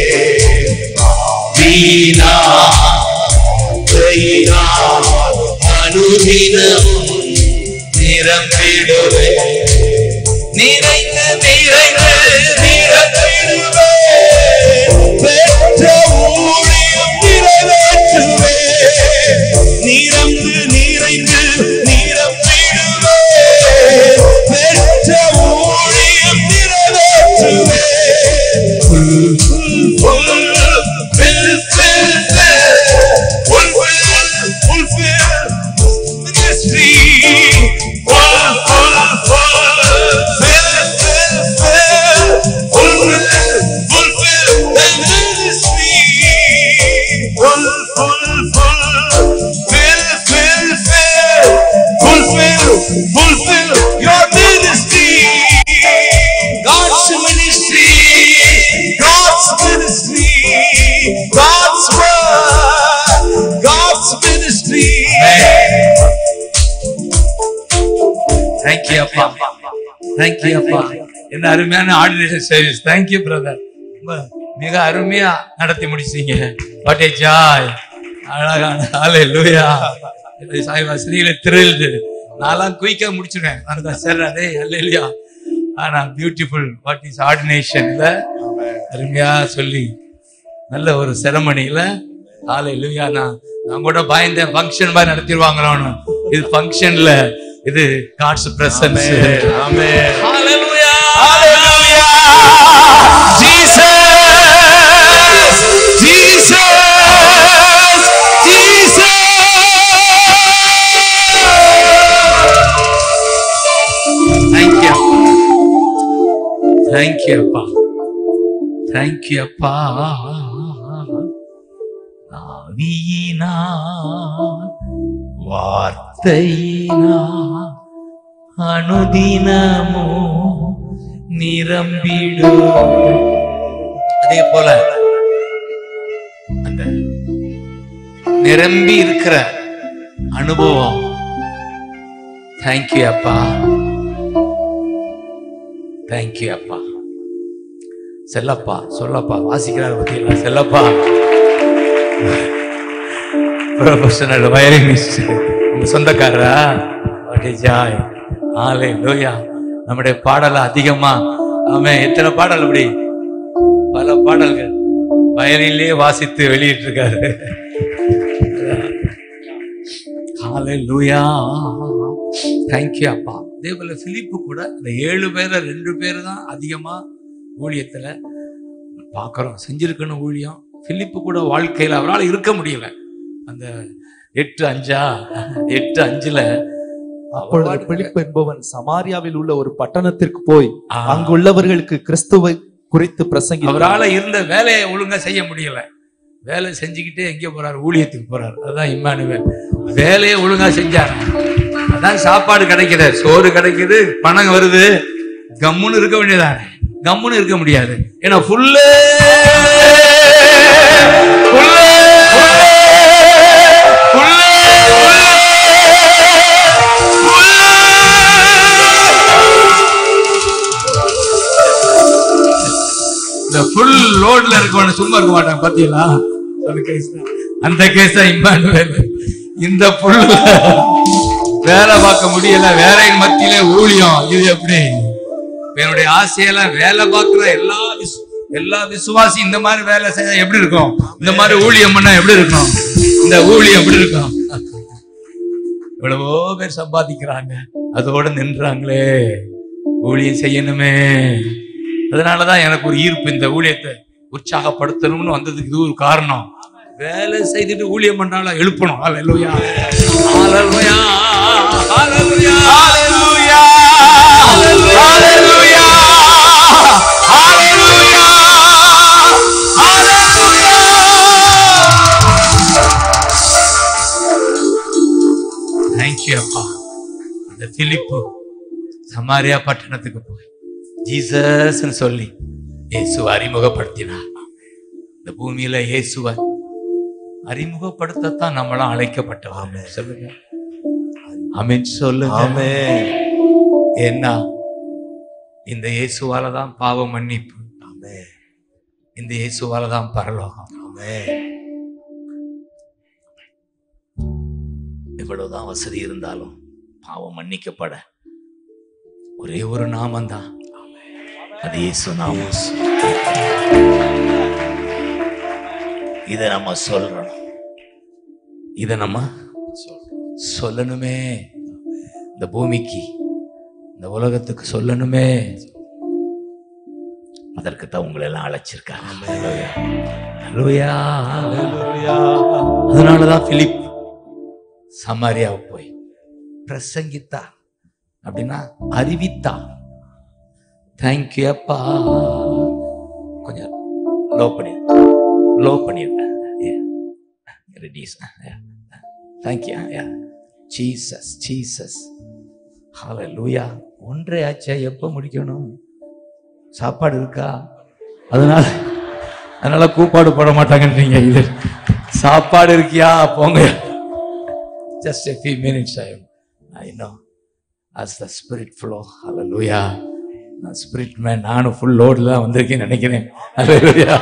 வீணா வார்த்தையினா அனுதினமும் நிரப்பிடுவே நிறைந்து நிறைந்து நிரப்பிடுவே பெற்ற ஊழியம் நிறைவேற்றுவே நிரம்பு நிறைந்து நிரம்பிடுவே பெற்ற ஊழியம் நிறைவேற்றுவே full, full, fill, fill, fill, fulfill, fulfill ministry. Full, full, full, fill, fill, fill, fulfill, fulfill the ministry. Full, full, full, fill, fill, fill, fulfill, fulfill your ministry. God's ministry. God's ministry God's word God's ministry thank you அப்பா thank you அப்பா என்ன அருமையான ordination service thank you brother மிக அருமையா நடத்தி முடிச்சீங்க what A Joy அழகான ஆலே லூயா சாய்வா ஸ்ரீல த்ரில்டு நான்லாம் குயிக்கா முடிச்சிடுவேன் அதுதான் சார் அதே அல்லையா ஆனா பியூட்டிஃபுல் வாட் இஸ் ஆர்டினேஷன் இல்ல அருமையா சொல்லி நல்ல ஒரு செரமனில ஆலை லூயா நான் நான் கூட பயந்தேன் ஃபங்க்ஷன் மாதிரி நடத்திடுவாங்களோன்னு இது ஃபங்க்ஷன்ல இது காட்ஸ் பிரசன்ஸ் ஹalleluya Jesus Jesus தேங்க்யூ அப்பா தேங்க்யூ அப்பா ஆவியினால் வார்த்தையினால் அனுதினமோ நிரம்பிடும் அதே போல அந்த நிரம்பி இருக்கிற அனுபவம் தேங்க்யூ அப்பா தேங்க்யூ அப்பா செல்லப்பா சொல்லப்பா வாசிக்கிறார் பத்தியெல்லாம் செல்லப்பா ப்ரொஃபஷனல் வயலினிஸ்ட் உங்க சொந்தக்காரரா வாட் இஸ் ஜாய் ஆலே லோயா நம்முடைய பாடல அதிகமா அவன் எத்தனை பாடல் அப்படி பல பாடல்கள் வயலின்லயே வாசித்து வெளியிட்டு இருக்காரு ஹாலே லூயா தேங்க்யூ அப்பா அதே போல பிலிப்பு கூட இந்த ஏழு பேரை ரெண்டு பேர் தான் அதிகமா ஊழியத்துல பார்க்கறோம் செஞ்சிருக்கணும் ஊழியம் பிலிப்பு கூட வாழ்க்கையில அவரால் இருக்க முடியல அந்த எட்டு அஞ்சா எட்டு அஞ்சுல அப்பொழுது பிலிப்பு என்பவன் சமாரியாவில் உள்ள ஒரு பட்டணத்திற்கு போய் ஆ, அங்குள்ளவர்களுக்கு கிறிஸ்துவை குறித்து பிரசங்கி அவரால இருந்த வேலையை ஒழுங்கா செய்ய முடியல வேலை செஞ்சுக்கிட்டே எங்க போறாரு ஊழியத்துக்கு போறாரு அதுதான் இம்மானுவேல் வேலையை ஒழுங்கா செஞ்சாரு அதான் சாப்பாடு கிடைக்குது சோறு கிடைக்குது பணம் வருது கம்முன்னு இருக்க வேண்டியதானே கம்முன்னு இருக்க முடியாது ஏன்னா ஃபுல்லு இந்த ஃபுல் லோட்ல இருக்கவன சும்மா இருக்க மாட்டான் பாத்தீங்களா அந்த கேஸ் தான் அந்த கேஸ் தான் இம்மானுவேல் இந்த ஃபுல் வேலை பார்க்க முடியல வேலையின் மத்தியிலே ஊழியம் இது எப்படி என்னுடைய ஆசையெல்லாம் வேலை பார்க்கிற எல்லா விசு- எல்லா விசுவாசி இந்த மாதிரி வேலை செஞ்சா எப்படி இருக்கும் இந்த மாதிரி ஊழியம் பண்ணா எப்படி இருக்கும் இந்த ஊழியம் எப்படி இருக்கும் எவ்வளவோ பேர் சம்பாதிக்கிறாங்க அதோட நின்றாங்களே ஊழியம் செய்யணுமே அதனாலதான் எனக்கு ஒரு ஈர்ப்பு இந்த ஊழியத்தை உற்சாகப்படுத்தணும்னு வந்ததுக்கு இது ஒரு காரணம் வேலை செய்துட்டு ஊழியம் பண்ணாலும் எழுப்பணும் ஹalleluya ஹalleluya ஹalleluya ஹalleluya ஹalleluya தேங்க்யூ அப்பா அந்த பிலிப்பு சமாரியா பட்டணத்துக்கு போய் ஜீசஸ்ன்னு சொல்லி இயேசுவை அறிமுகப்படுத்தினார் இந்த பூமியில இயேசுவை அறிமுகப்படுத்தத்தான் நம்மளாம் அழைக்கப்பட்டோம் சொல்லுங்க அமீன் சொல்லுங்க ஆமென் ஏன்னா இந்த இயேசுவால தான் பாவ மன்னிப்பு ஆமென் இந்த இயேசுவால தான் பரலோகம் ஆமென் எவ்வளவுதான் வசதி இருந்தாலும் பாவம் மன்னிக்கப்பட ஒரே ஒரு நாமம் தான் அது இயேசு நாமம் இதை நம்ம சொல்றோம் இதை நம்ம சொல்லணுமே இந்த பூமிக்கு இந்த உலகத்துக்கு சொல்லணுமே அதற்கு தான் உங்களை எல்லாம் அழைச்சிருக்காங்க ஹalleluya. அதனாலதான் பிலிப் சமாரியாவை போய் பிரசங்கித்தா அப்படின்னா அறிவித்தா தேங்க்யூ அப்பா கொஞ்சம் லோ பண்ணி லோ பண்ணிருக்கேன் ரெடியூஸ் தேங்க்யூ ஜீசஸ் ஜீசஸ் ஹalleluya ஒன்றே ஆச்சா எப்போ முடிக்கணும் சாப்பாடு இருக்கா அதனால அதனால கூப்பாடு போட மாட்டாங்கன்றீங்க இது சாப்பாடு இருக்கியா போங்க just a few minutes I, I know as the spirit flow hallelujah நான் ஸ்பிரிட் மேன் நானும் ஃபுல் லோடில் தான் வந்திருக்கேன்னு நினைக்கிறேன் hallelujah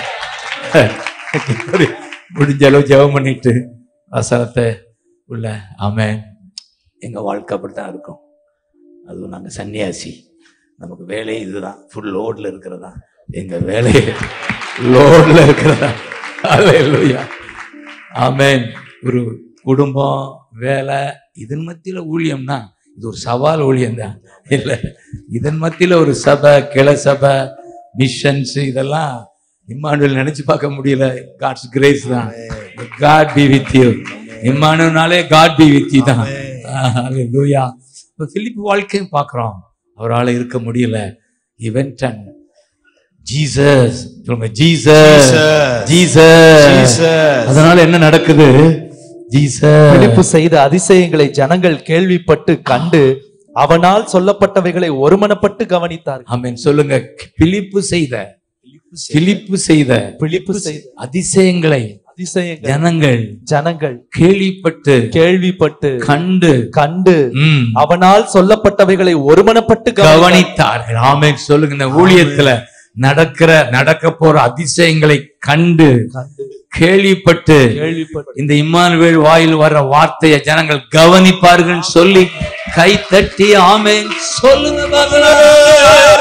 முடிஞ்ச அளவு ஜெபம் பண்ணிட்டு வசனத்தை உள்ள ஆமென் எங்க வாழ்க்கை அப்படித்தான் இருக்கும் அதுவும் நாங்க சன்னியாசி நமக்கு வேலையே இதுதான் ஃபுல் லோட்ல இருக்கிறதா எங்க வேலையே லோட்ல இருக்கிறதா hallelujah ஆமென் ஒரு குடும்பம் வேலை இதன் மத்தியில ஊழியம்னா இது ஒரு சவால் ஊழியம் தான் இல்ல இதன் மத்தியில ஒரு சபை கிளை சபை மிஷன்ஸ் இதெல்லாம் இம்மானுவல் நினைச்சு பார்க்க முடியல காட்ஸ் கிரேஸ் தான் காட் பி வித் யூ இம்மானுவல்னாலே காட் பி வித் யூ தான் லூயா இப்போ பிலிப் வாழ்க்கையும் பார்க்குறோம் அவரால் இருக்க முடியல he went and ஜீசஸ் சொல்லுங்க ஜீசஸ் ஜீசஸ் அதனால என்ன நடக்குது ஜீசஸ் பிலிப்பு செய்த அதிசயங்களை ஜனங்கள் கேள்விப்பட்டு கண்டு அவனால் சொல்லப்பட்டவைகளை ஒருமனப்பட்டு கவனித்தார்கள் ஆமென் சொல்லுங்க பிலிப்பு செய்த பிலிப்பு செய்த பிலிப்பு செய்த அதிசயங்களை அதிசயங்கள் ஜனங்கள் ஜனங்கள் கேள்விப்பட்டு கேள்விப்பட்டு கண்டு கண்டு ம், அவனால் சொல்லப்பட்டவைகளை ஒருமனப்பட்டு கவனித்தார்கள் கவனித்தார்கள் ஆமென் சொல்லுங்க இந்த ஊழியத்துல நடக்கிற நடக்க போற அதிசயங்களை கண்டு கண்டு கேள்விப்பட்டு கேள்விப்பட்டு இந்த இம்மானுவேல் வாயில் வர்ற வார்த்தையை ஜனங்கள் கவனிப்பார்கள் சொல்லி கை தட்டி ஆமென் சொல்லுங்க பார்க்கலாம்.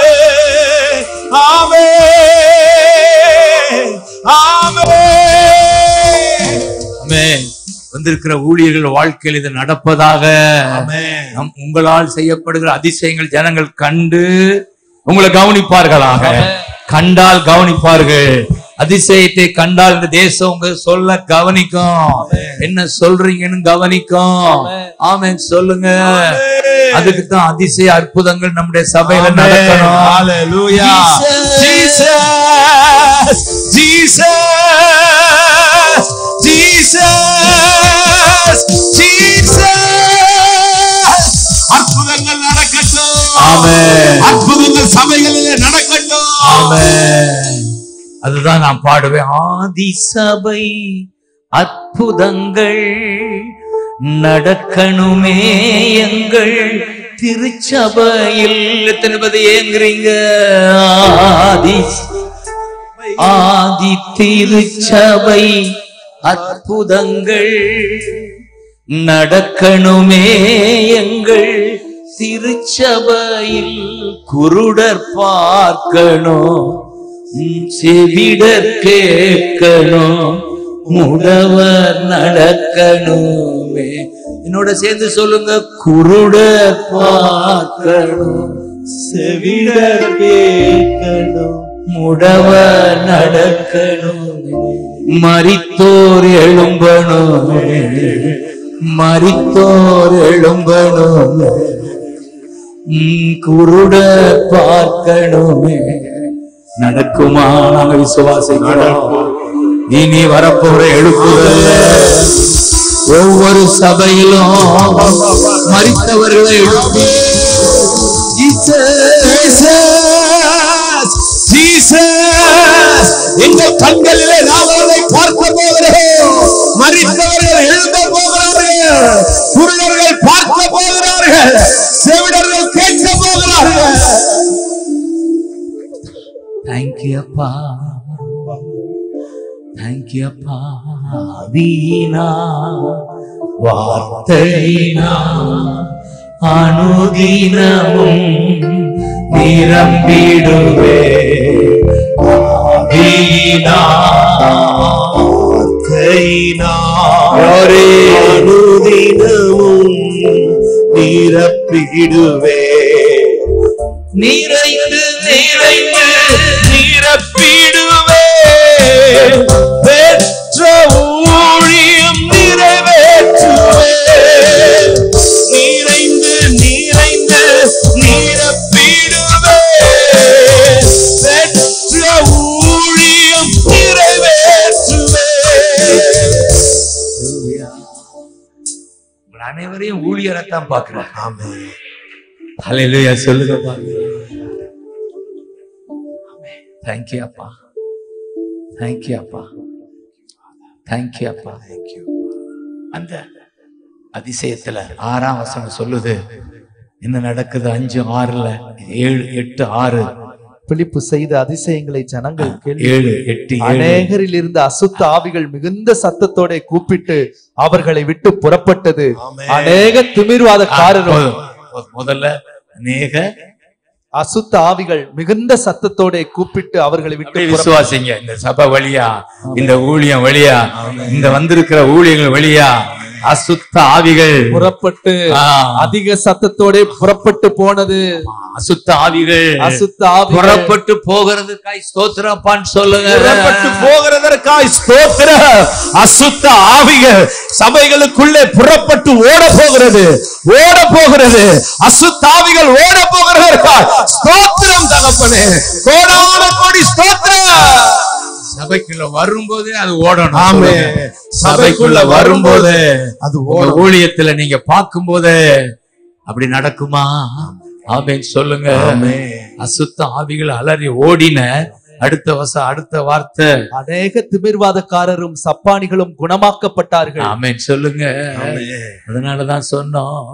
ஆமென். வந்திருக்கிற ஊழியர்கள் வாழ்க்கையில் இது நடப்பதாக நம் உங்களால் செய்யப்படுகிற அதிசயங்கள் ஜனங்கள் கண்டு உங்களை கவனிப்பார்களாக கண்டால் கவனிப்பார்கள் அதிசயத்தை கண்டால் இந்த தேசம் உங்க சொல்ல கவனிக்கும் என்ன சொல்றீங்கன்னு கவனிக்கும் ஆமென் சொல்லுங்க அதுக்கு தான் அதிசய அற்புதங்கள் நம்முடைய சபையில நடக்கணும் Hallelujah. Jesus. Jesus. Jesus. Jesus. அற்புதங்கள் நடக்கட்டும் ஆமென். அற்புதங்கள் சபைகளிலே நடக்கட்டும் ஆமென். அதுதான் நான் பாடுவேன் ஆதி சபை அற்புதங்கள் நடக்கணுமே எங்கள் திருச்சபையில் எத்தனை பேர் ஏங்குறீங்க ஆதி ஆதி திருச்சபை அற்புதங்கள் நடக்கணுமே எங்கள் திருச்சபையில் குருடர் பார்க்கணும் உம் செவிடர் கேட்கணும் முடவர் நடக்கணுமே என்னோட சேர்ந்து சொல்லுங்க குருடர் பார்க்கணும் செவிடர் கேட்கணும் முடவர் நடக்கணும் மரித்தோர் எழும்பணும் மரித்தோர் எழும்பணும் உம் குருட பார்க்கணுமே நடக்குமா நாங்க விசுவாசிக்கிறோம் இனி வரப்போற எழுப்புதல்ல ஒவ்வொரு சபையிலும் மறித்தவர்களை எழுப்பி Jesus, Jesus, எங்கள் கண்களிலே நாங்கள் அதை பார்க்க போகிறோம் மறித்தவர்கள் எழுத போகிறார்கள் குருடர்கள் பார்க்க போகிறார்கள் செவிடர்கள் கேட்க போகிறார்கள் தேங்க்யூ அப்பா தேங்க்யூ அப்பா வீணா வார்த்தையினா அனுதினமும் நிரம்பிடுவே வீணா யாரே அனுதினமும் நிரப்பிடுவே நிறைந்து நிறைந்து நிரப்பிடுவே பெற்ற ஊழியம் நிறைவேற்றுவே நிறைந்து நிறைந்து நிரப்பிடுவே பெற்ற ஊழியம் நிறைவேற்றுவே உங்கள் அனைவரையும் ஊழியரைத்தான் பார்க்கிறேன் ஹalleluya சொல்லுங்க பாருங்க தேங்க்யூ அப்பா தேங்க்யூ அப்பா தேங்க்யூ அப்பா தேங்க்யூ அந்த அதிசயத்துல ஆறாம் வசனம் சொல்லுது என்ன நடக்குது அஞ்சு ஆறுல ஏழு எட்டு ஆறு பிலிப்பு செய்த அதிசயங்களை ஜனங்கள் கேள்வி ஏழு எட்டு ஏழு அநேகரில் இருந்த அசுத்த ஆவிகள் மிகுந்த சத்தத்தோட கூப்பிட்டு அவர்களை விட்டு புறப்பட்டது அநேக திமிர்வாதக்காரரும் போதும். மு- முதல்ல அநேக அசுத்த ஆவிகள் மிகுந்த சத்தத்தோட கூப்பிட்டு அவர்களை விட்டு அப்படியே புறப்பட்டது. விசுவாசிங்க இந்த சபை வழியா இந்த ஊழியம் வழியா இந்த வந்திருக்கிற ஊழியங்கள் வழியா அசுத்த ஆவிகள் புறப்பட்டு ஆ, அதிக சத்தத்தோட புறப்பட்டு போனது அசுத்த ஆவிகள் அசுத்த ஆவிகள் புறப்பட்டு போகிறதுக்காய் ஸ்தோத்திரப்பான்னு சொல்லுங்க புறப்பட்டு போகிறதற்காய் ஸ்தோத்திர அசுத்த ஆவிகள் சபைகளுக்குள்ளே புறப்பட்டு ஓட போகிறது ஓட போகிறது அசுத்த ஆவிகள் ஓட போகிறதற்காய் ஸ்தோத்திர ஸ்தோத்திரம் தகப்பனே கோடான கோடி ஸ்தோத்திரம் சபைக்குள்ள வரும்போதே அது ஓடணும் ஆமே சொல்லுங்க. சபைக்குள்ள வரும்போது அது உங்க ஓடும் ஊழியத்துல நீங்க பார்க்கும்போது அப்படி நடக்குமா ஆமென் சொல்லுங்க அசுத்த ஆவிகள் அலறி ஓடின அடுத்த வச அடுத்த வார்த்தை அநேக திமிர்வாதக்காரரும் சப்பானிகளும் குணமாக்கப்பட்டார்கள் ஆமென் சொல்லுங்க அதனாலதான் சொன்னோம்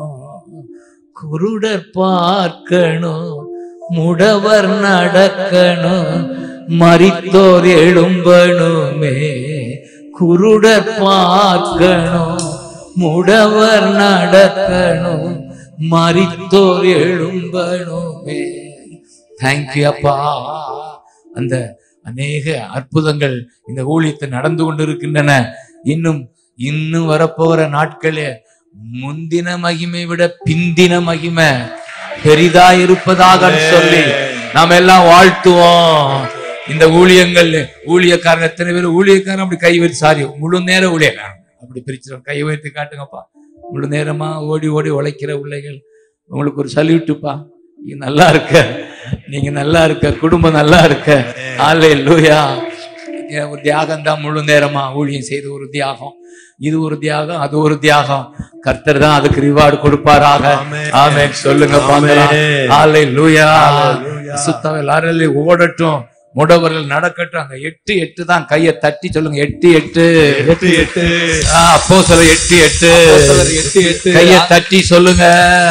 குருடர் பார்க்கணும் முடவர் நடக்கணும் மரித்தோர் எழும்பணுமே குருடர் பார்க்கணும் முடவர் நடக்கணும் மரித்தோர் எழும்பணுமே தேங்க்யூ அப்பா அந்த அநேக அற்புதங்கள் இந்த ஊழியத்தில் நடந்து கொண்டிருக்கின்றன இன்னும் இன்னும் வரப்போற நாட்களே முந்தின மகிமை விட பிந்தின மகிமை பெரிதா இருப்பதாக சொல்லி நாம் எல்லாம் வாழ்த்துவோம் இந்த ஊழியங்கள் ஊழியக்காரங்க எத்தனை பேர் ஊழியக்காரன் அப்படி கை வச்சு சாரி முழு நேர ஊழியக்காரன் அப்படி பிரிச்சிடும் கை வைத்து காட்டுங்கப்பா முழு நேரமா ஓடி ஓடி உழைக்கிற பிள்ளைகள் உங்களுக்கு ஒரு சல்யூட்டுப்பா நீங்க நல்லா இருக்க நீங்க நல்லா இருக்க குடும்பம் நல்லா இருக்க ஆலே லூயா ஒரு தியாகம் தான் முழு நேரமா ஊழியம் செய்து ஒரு தியாகம் இது ஒரு தியாகம் அது ஒரு தியாகம் கர்த்தர் தான் அதுக்கு ரிவார்டு கொடுப்பாராக ஆமென் சொல்லுங்க பார்க்கலாம் ஆலே லூயா சுத்தம் எல்லாரும் ஓடட்டும் முடவர்கள் நடக்கட்டும் அங்க எட்டு எட்டு தான் கையை தட்டி சொல்லுங்க எட்டு எட்டு எட்டு எட்டு அப்போ சொல்ல எட்டு எட்டு எட்டு எட்டு கையை தட்டி சொல்லுங்க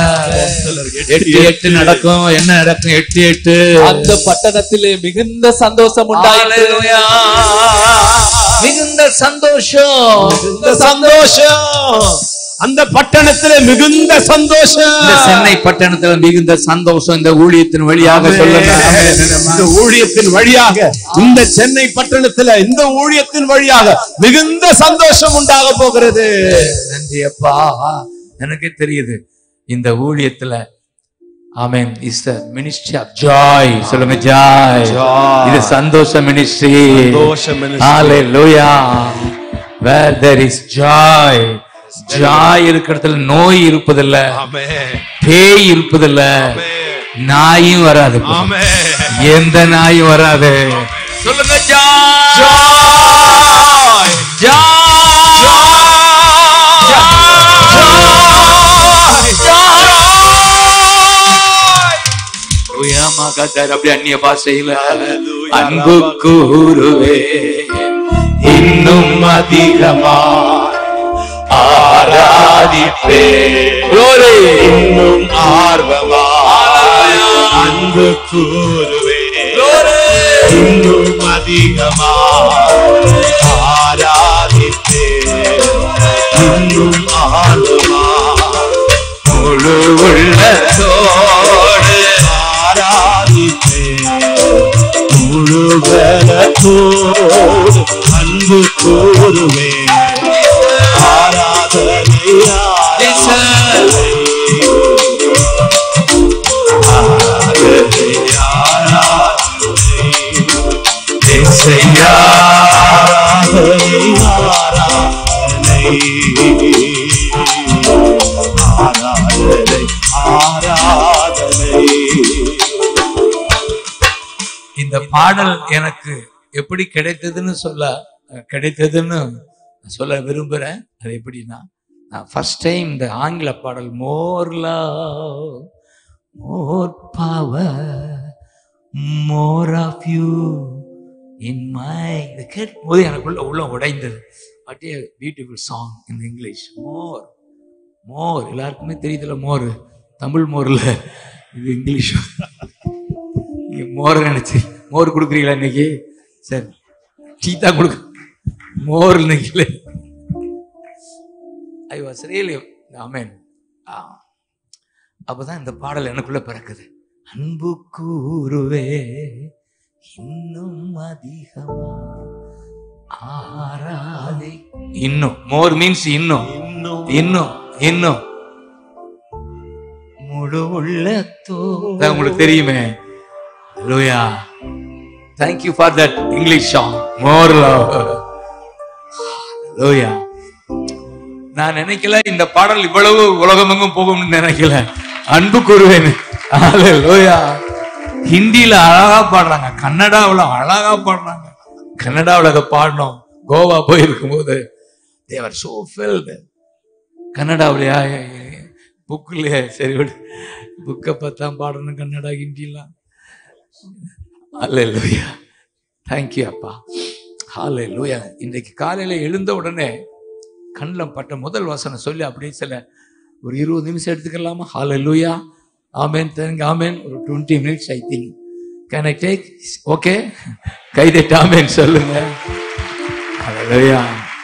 எட்டு எட்டு நடக்கும் என்ன நடக்கும் எட்டு எட்டு அந்த பட்டணத்திலே மிகுந்த சந்தோஷம் உண்டாயிற்று ஹalleluya. மிகுந்த சந்தோஷம் மிகுந்த சந்தோஷம் அந்த பட்டணத்துல மிகுந்த சந்தோஷம் இந்த சென்னை பட்டணத்துல மிகுந்த சந்தோஷம் இந்த ஊழியத்தின் வழியாக சொல்லுங்க இந்த ஊழியத்தின் வழியாக இந்த சென்னை பட்டணத்துல இந்த ஊழியத்தின் வழியாக மிகுந்த சந்தோஷம் உண்டாக போகிறது நன்றி அப்பா எனக்கே தெரியுது இந்த ஊழியத்துல amen is the ministry of joy சொல்லுங்க ஜாய் இது சந்தோஷ மினிஸ்ட்ரி ஹalleluya where there is joy joy இருக்கிறதுல நோய் இருப்பதில்ல பேய் இருப்பதில்ல நாயும் வராது எந்த நாயும் வராது சொல்லுங்க ஜாய் ஜாய் அப்படி அந்நிய பாஷையில அன்பு கூறுவே இன்னும் அதிகமா ஆராதிப்பே Glory. இன்னும் ஆர்வமா அன்பு கூறுவே இன்னும் அதிகமா ஆராதித்தே இன்னும் ஆர்வமா முழு உள்ளத்தோடு ஆராதித்தே முழுவதோடு அன்பு கூறுவே ஆராதனை ஆராதனை ஆராதனை ஆராதனை இசையா ஆராதனை ஆராதனை ஆராதனை ஆராதனை இந்த பாடல் எனக்கு எப்படி கிடைத்ததுன்னு சொல்ல கிடைத்ததுன்னு நான் சொல்ல விரும்புறேன் அது எப்படின்னா நான் ஃபர்ஸ்ட் டைம் இந்த ஆங்கில பாடல் more love more power more of you in my இதை கேட்கும் போது எனக்குள்ள உள்ள உடைந்தது what a beautiful song in English more more எல்லாருக்குமே தெரியுதுல மோர் தமிழ் மோர்ல இது இங்கிலீஷ் நீங்க மோர் நினைச்சு மோர் கொடுக்குறீங்களா இன்னைக்கு சரி டீ தான் கொடுக்க மோர் இன்னைக்கு ஐ வாஸ் ரியலி ஆமேன் அப்பதான் இந்த பாடல் எனக்குள்ள பிறக்குது அன்பு கூறுவே இன்னும் அதிகமா ஆராதி இன்னும் மோர் மீன்ஸ் இன்னும் இன்னும் இன்னும் முழு உள்ளத்தோ அதான் உங்களுக்கு தெரியுமே லூயா thank you for that English song more love லூயா நான் நினைக்கல இந்த பாடல் இவ்வளவு உலகமெங்கும் போகும்னு நினைக்கல அன்பு கூறுவேன் லூயா ஹிந்தியில அழகா பாடுறாங்க கன்னடாவுல அழகா பாடுறாங்க கன்னடாவுல அதை பாடணும் கோவா போயிருக்கும் போது தேவர் சோ ஃபில்டு கன்னடாவிலையா புக்கில் சரி விடு புக்கை பார்த்தா பாடணும் கன்னடா ஹிந்திலாம் அல்லேலூயா தேங்க்யூ அப்பா ஹalleluya இன்றைக்கு காலையில எழுந்த உடனே கண்ணில் பட்ட முதல் வசனம் சொல்லி அப்படியே சில ஒரு இருபது நிமிஷம் எடுத்துக்கலாமா ஹalleluya ஆமென் தேங்க் ஆமென் ஒரு twenty minutes I think can I take okay கைதட்டு ஆமென் சொல்லுங்க ஹalleluya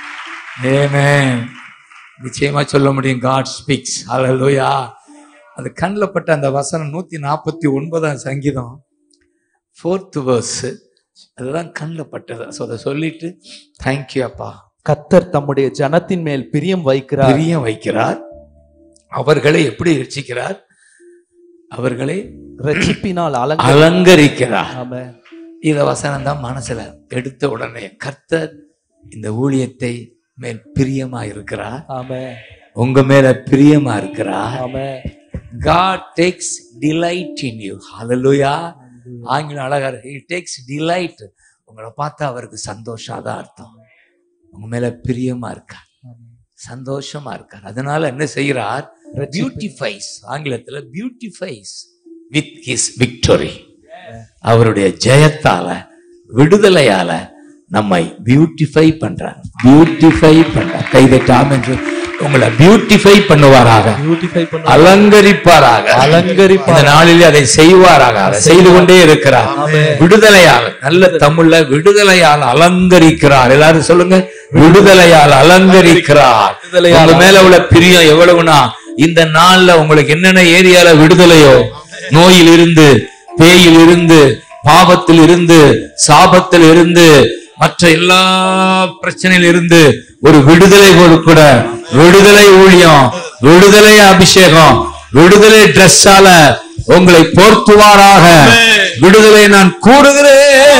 ஆமென் நிச்சயமா சொல்ல முடியும் காட் ஸ்பீக்ஸ் ஹalleluya அந்த கண்ணில் பட்ட அந்த வசனம் நூத்தி நாற்பத்தி ஒன்பதாம் சங்கீதம் ஃபோர்த் வேர்ஸ் அதுதான் கண்ணில் பட்டது ஸோ அதை சொல்லிட்டு தேங்க்யூ அப்பா கத்தர் தம்முடைய ஜனத்தின் மேல் பிரியம் வைக்கிறார் பிரியம் வைக்கிறார் அவர்களை எப்படி ரட்சிக்கிறார் அவர்களை ரட்சிப்பினால் அலங்க அலங்கரிக்கிறார் ஆமென். இந்த வசனம் தான் மனசுல எடுத்த உடனே கர்த்தர் இந்த ஊழியத்தை மேல் பிரியமா இருக்கிறார் ஆமென். உங்க மேல பிரியமா இருக்கிறார் ஆமென். God takes delight in you. Hallelujah. ஆங்கிலம் அழகா இருக்கு. He takes delight. உங்களை பார்த்தா அவருக்கு சந்தோஷம் அதான் அர்த்தம் உங்க மேல பிரியமா இருக்கார் சந்தோஷமா இருக்கார் அதனால என்ன செய்கிறார் பியூட்டிஃபைஸ் ஆங்கிலத்துல பியூட்டிஃபைஸ் வித் ஹிஸ் விக்டோரி அவருடைய ஜெயத்தால விடுதலையால நம்மை பியூட்டிஃபை பண்றார் பியூட்டிஃபை பண்றார் கைதட்டாம என்று உங்களை பியூட்டிஃபை பண்ணுவாராக Beautify பண்ணு. அலங்கரிப்பாராக அலங்கரிப்பார். இந்த நாளிலே அதை செய்வாராக அதை செய்து கொண்டே இருக்கிறார் விடுதலையால் நல்ல தமிழ்ல விடுதலையால் அலங்கரிக்கிறார் எல்லாரும் சொல்லுங்க விடுதலையால் அலங்கரிக்கிறார் விடுதலையால் உங்க மேல உள்ள பிரியம் எவ்வளவுனா இந்த நாள்ல உங்களுக்கு என்னென்ன ஏரியால விடுதலையோ நோயில் இருந்து பேயில் இருந்து பாவத்தில் இருந்து சாபத்தில் இருந்து மற்ற எல்லா பிரச்சனையில இருந்து ஒரு விடுதலை கொடுக்கூட விடுதலை ஊழியம் விடுதலை அபிஷேகம் விடுதலை ட்ரெஸ்ஸால உங்களை போர்த்துவாராக விடுதலை நான் கூறுகிறேன்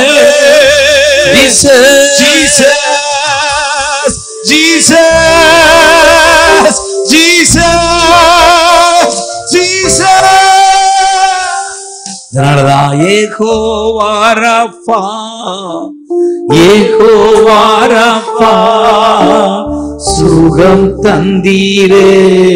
Jesus. Jesus, Jesus, Jesus, Jesus. அதனாலதான் ஏகோவாரப்பா ஏகோவாரப்பா சுகம் தந்தீரே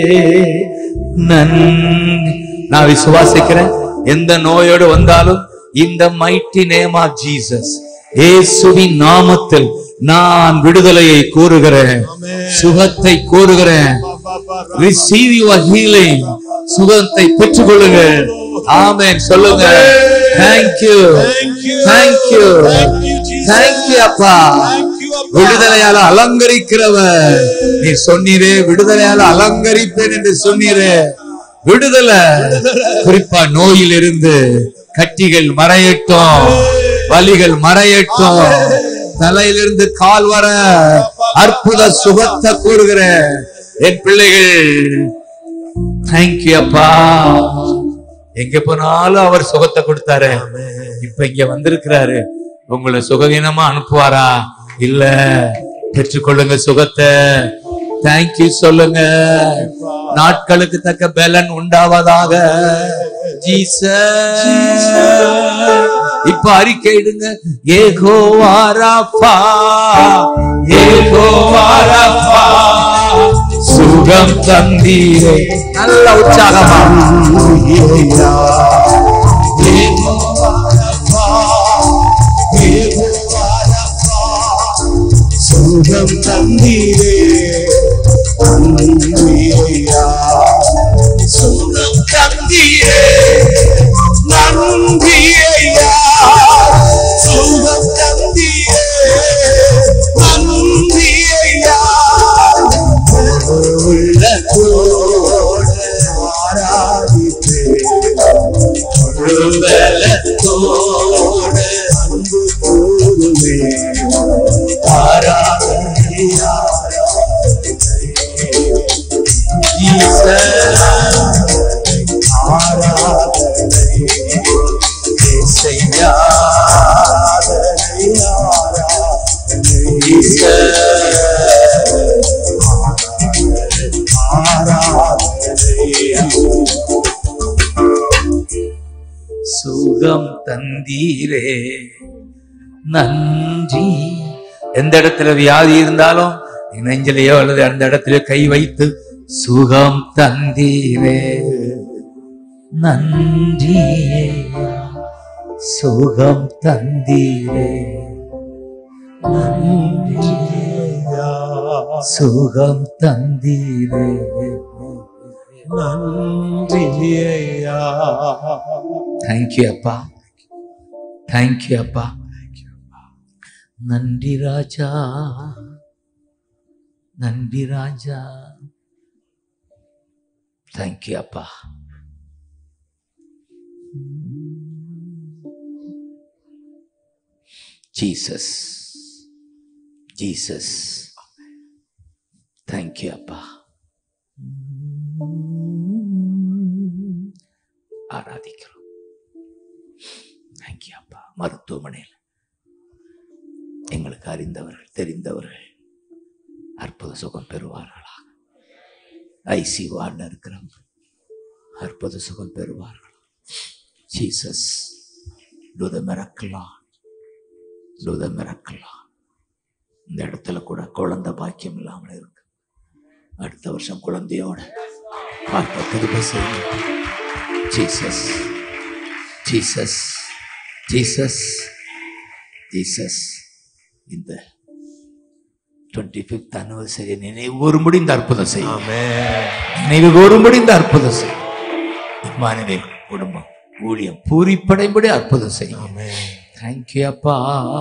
நன்றி நான் விசுவாசிக்கிறேன் எந்த நோயோடு வந்தாலும் இந்த மைட்டி நேம் ஆஃப் ஜீசஸ் இயேசுவின் நாமத்தில் நான் விடுதலையை கூறுகிறேன் சுகத்தை கூறுகிறேன் ரிசீவ் யுவர் ஹீலிங் சுகத்தை பெற்றுக்கொள்ளுங்கள் ஆமென் சொல்லுங்க thank you thank you thank you அப்பா விடுதலையால அலங்கரிக்கிறவர் நீ சொன்னீரே விடுதலையால அலங்கரிப்பேன் என்று சொன்னீரே விடுதலை குறிப்பா நோயில் இருந்து கட்டிகள் மறையட்டும் வலிகள் மறையட்டும் தலையிலிருந்து கால் வர அற்புத சுகத்தை கூறுகிறேன் என் பிள்ளைகள் தேங்க்யூ அப்பா எங்க போனாலும் அவர் சுகத்தை கொடுத்தாரு இப்ப இங்க வந்திருக்கிறாரு உங்களை சுகவீனமா அனுப்புவாரா இல்ல பெற்றுக்கொள்ளுங்க சுகத்தை தேங்க்யூ சொல்லுங்க நாட்களுக்கு தக்க பலன் உண்டாவதாக ஜீசஸ் இப்ப அறிக்கையிடுங்க ஏகோவாராப்பா ஏகோவாராப்பா சுகம் தந்தீரே நல்ல உற்சாகமா சுகம் தந்தீரே நன்றியா சுகம் தந்தீரே நன்றியா சுகம் தந்தீரே நன்றியா உள்ளத்தோடு ஆராதிப்பேன் உள்ளத்தோடு அன்பு கூறுவேன் ஆராதனையா சுக சுகம் தந்தீரே நன்றி எந்த இடத்துல வியாதி இருந்தாலும் நீ நெஞ்சிலேயோ அல்லது அந்த இடத்துல கை வைத்து சுகம் தந்தீரே நன்றி சுகம் தந்தீரே நன்றி சுகம் தந்தீரே தேங்க்யூ அப்பா தேங்க்யூ அப்பா நன்றி ராஜா நன்றி ராஜா தேங்க்யூ அப்பா ஜீசஸ் ஜீசஸ் தேங்க்யூ அப்பா ஆராதிக்கிறோம் தேங்க்யூ அப்பா மருத்துவமனையில் எங்களுக்கு அறிந்தவர்கள் தெரிந்தவர்கள் அற்புத சுகம் பெறுவார்களா ஐசி வார்டில் இருக்கிறவங்க அற்புத சுகம் பெறுவார்கள் Jesus do the miracle Lord. do the miracle Lord. இந்த இடத்துல கூட குழந்தை பாக்கியம் இல்லாமல் இருக்கு அடுத்த வருஷம் குழந்தையோட பார்க்க திரும்ப செய்யும் ஜீசஸ் ஜீசஸ் ஜீசஸ் ஜீசஸ் இந்த டுவெண்ட்டி ஃபிஃப்த் அனிவர்சரி நினைவு கூறும்படி இந்த அற்புதம் செய்யும் நினைவு கூறும்படி இந்த அற்புதம் செய்யும் இம்மானுவேல் குடும்பம் ஊழியம் பூரிப்படைம்படி அற்புதம் செய்யும் தேங்க்யூ அப்பா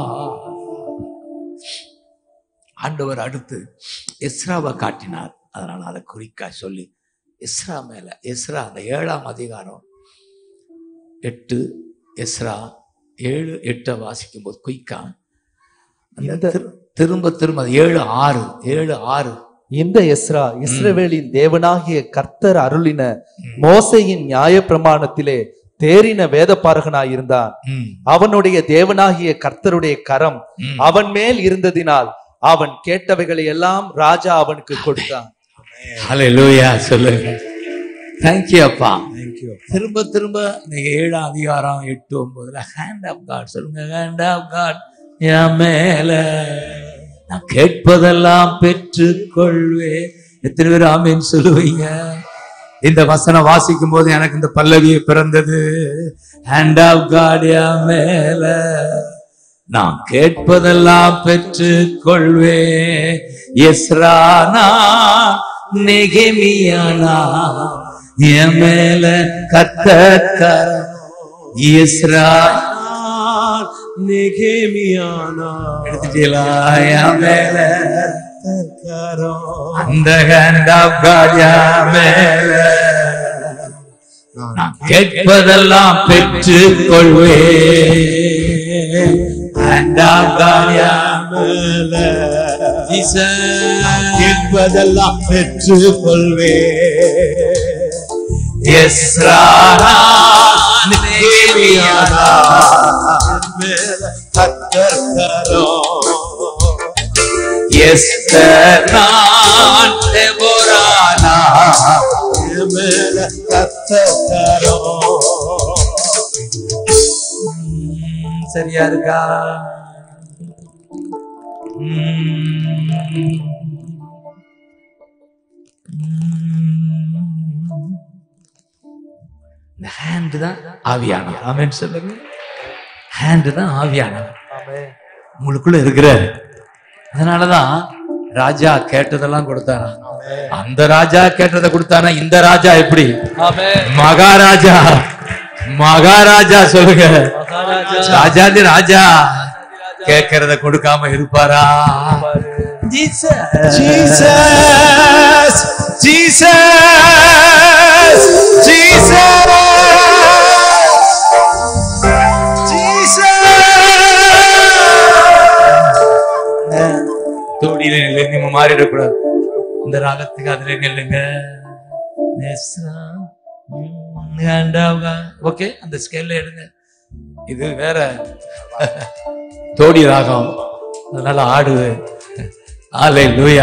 ஆண்டவர் அடுத்து எஸ்ராவை காட்டினார் அதனால அதை குறிக்கா சொல்லி எஸ்ரா மேல எஸ்ரா அந்த ஏழாம் அதிகாரம் எட்டு எஸ்ரா ஏழு எட்டை வாசிக்கும் போது குயிக்கா அந்த இந்த- திரு- திரும்ப திரும்ப அது ஏழு ஆறு ஏழு ஆறு இந்த எஸ்ரா இஸ்ரவேலின் தேவனாகிய கர்த்தர் அருளின மோசையின் நியாய பிரமாணத்திலே தேறின வேதபாரகனாயிருந்தான் ம், அவனுடைய தேவனாகிய கர்த்தருடைய கரம் ம். அவன் மேல் இருந்ததினால் அவன் கேட்டவைகளை எல்லாம் ராஜா அவனுக்கு கொடுத்தான் ஹalleluya சொல்லுங்க தேங்க்யூ அப்பா திரும்ப திரும்ப இந்த ஏழாம் அதிகாரம் எட்டு ஒன்பதுல ஹேண்ட் ஆஃப் காட் சொல்லுங்க ஹேண்ட் ஆஃப் காட் என் மேல நான் கேட்பதெல்லாம் பெற்றுக்கொள்வே எத்தனை பேர் ஆமீன் சொல்லுவீங்க இந்த வசனம் வாசிக்கும் போது எனக்கு இந்த பல்லவி பிறந்தது ஹேண்ட் ஆஃப் காட் என் மேல நான் கேட்பதெல்லாம் பெற்றுக் கொள்வே எஸ்ரானா நெகமியானா என் மேல கத்தக்கர எஸ்ரா எடுத்துட்டீங்களா என் மேல அந்த ஹேண்ட் ஆஃப் காட் என் மேல நான் கேட்பதெல்லாம் பெற்றுக் கொள்வே ஹேண்ட் ஆஃப் காட் என் மேல கேட்பதெல்லாம் பெற்றுக் கொள்வே எஸ்ரானா நெகமியானா எஸ்தர் நான் தெபோரானா ம், சரியா இருக்கா ம். ம். இந்த ஹேண்ட் தான் ஆவியானவர் ஆமென் சொல்லுங்க ஹேண்ட் தான் ஆவியானவர் உங்களுக்குள்ள இருக்கிறாரு அதனாலதான் ராஜா கேட்டதெல்லாம் கொடுத்தாரா அந்த ராஜா கேட்டதை கொடுத்தாரா இந்த ராஜா எப்படி மகாராஜா மகாராஜா சொல்லுங்க ராஜாதி ராஜா கேட்கறத கொடுக்காம இருப்பாரா Jesus, Jesus, Jesus, Jesus. தோடியில நில்லு நீங்க மாறிடக்கூடாது இந்த ராகத்துக்கு அதுல நில்லுங்க ஓகே அந்த ஸ்கேல்ல எடுங்க இது வேற தோடி ராகம் அதனால ஆடுது ஆலை லூயா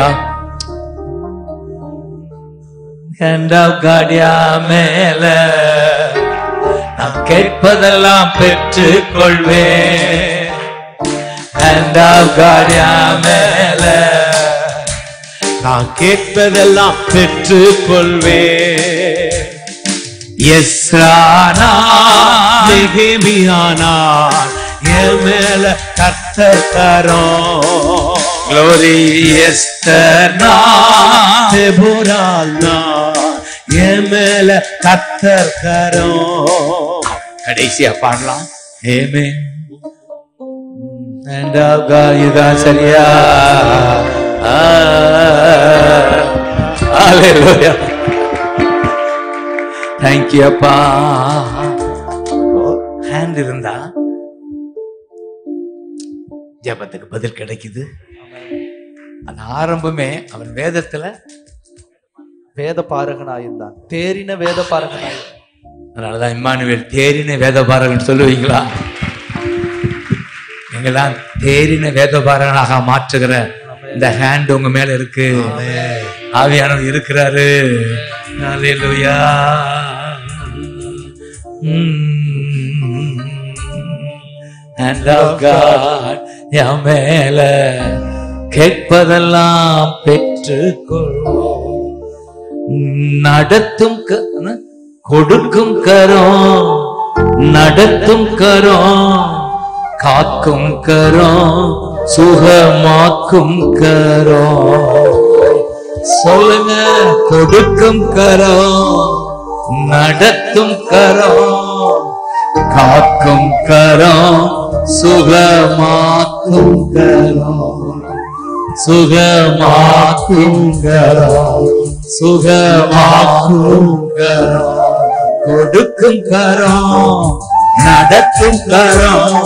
ஹேண்ட் ஆஃப் காடியா மேல நான் கேட்பதெல்லாம் பெற்றுக் கொள்வேன் And I've got என் மேல நான் கேட்பதெல்லாம் பெற்றுக் கொள்வேன் எஸ்ரானா நெகேமியானார் என் மேல கர்த்தர் தரோம் Glory எஸ்தர்னா தெபோரால் நான் என் மேல கர்த்தர் தரோம் கடைசியா பாடலாம் ஏமே And I've got இதுதான் சரியா Hallelujah. Thank you அப்பா ஹேண்ட் இருந்தா ஜெபத்துக்கு பதில் கிடைக்குது அந்த ஆரம்பமே அவன் வேதத்துல வேத பாரகனாயிருந்தான் தேறின வேத பாரகனாய் அதனாலதான் இம்மானுவேல் தேரின வேதபாரகன் சொல்லுவீங்களா நீங்களாம் தேரின வேதபாரகனாக மாற்றுகிற இந்த ஹேண்ட் உங்க மேல இருக்கு ஆவியானவர் இருக்கிறாரு Hallelujah. Um. Hand of God என் மேல கேட்பதெல்லாம் பெற்றுக்கொள்வோம் நடத்தும் க- என்ன? கொடுக்கும் கரம் நடத்தும் கரம் காக்கும் கரம் சுகமாக்கும் கரம் சொல்லுங்க கொடுக்கும் கரம் நடத்தும் கரம் காக்கும் கரம் சுகமாக்கும் கரம் சுகமாக்கும் கரம் சுகமாக்கும் கரம் கொடுக்கும் கரம் நடத்தும் கரம்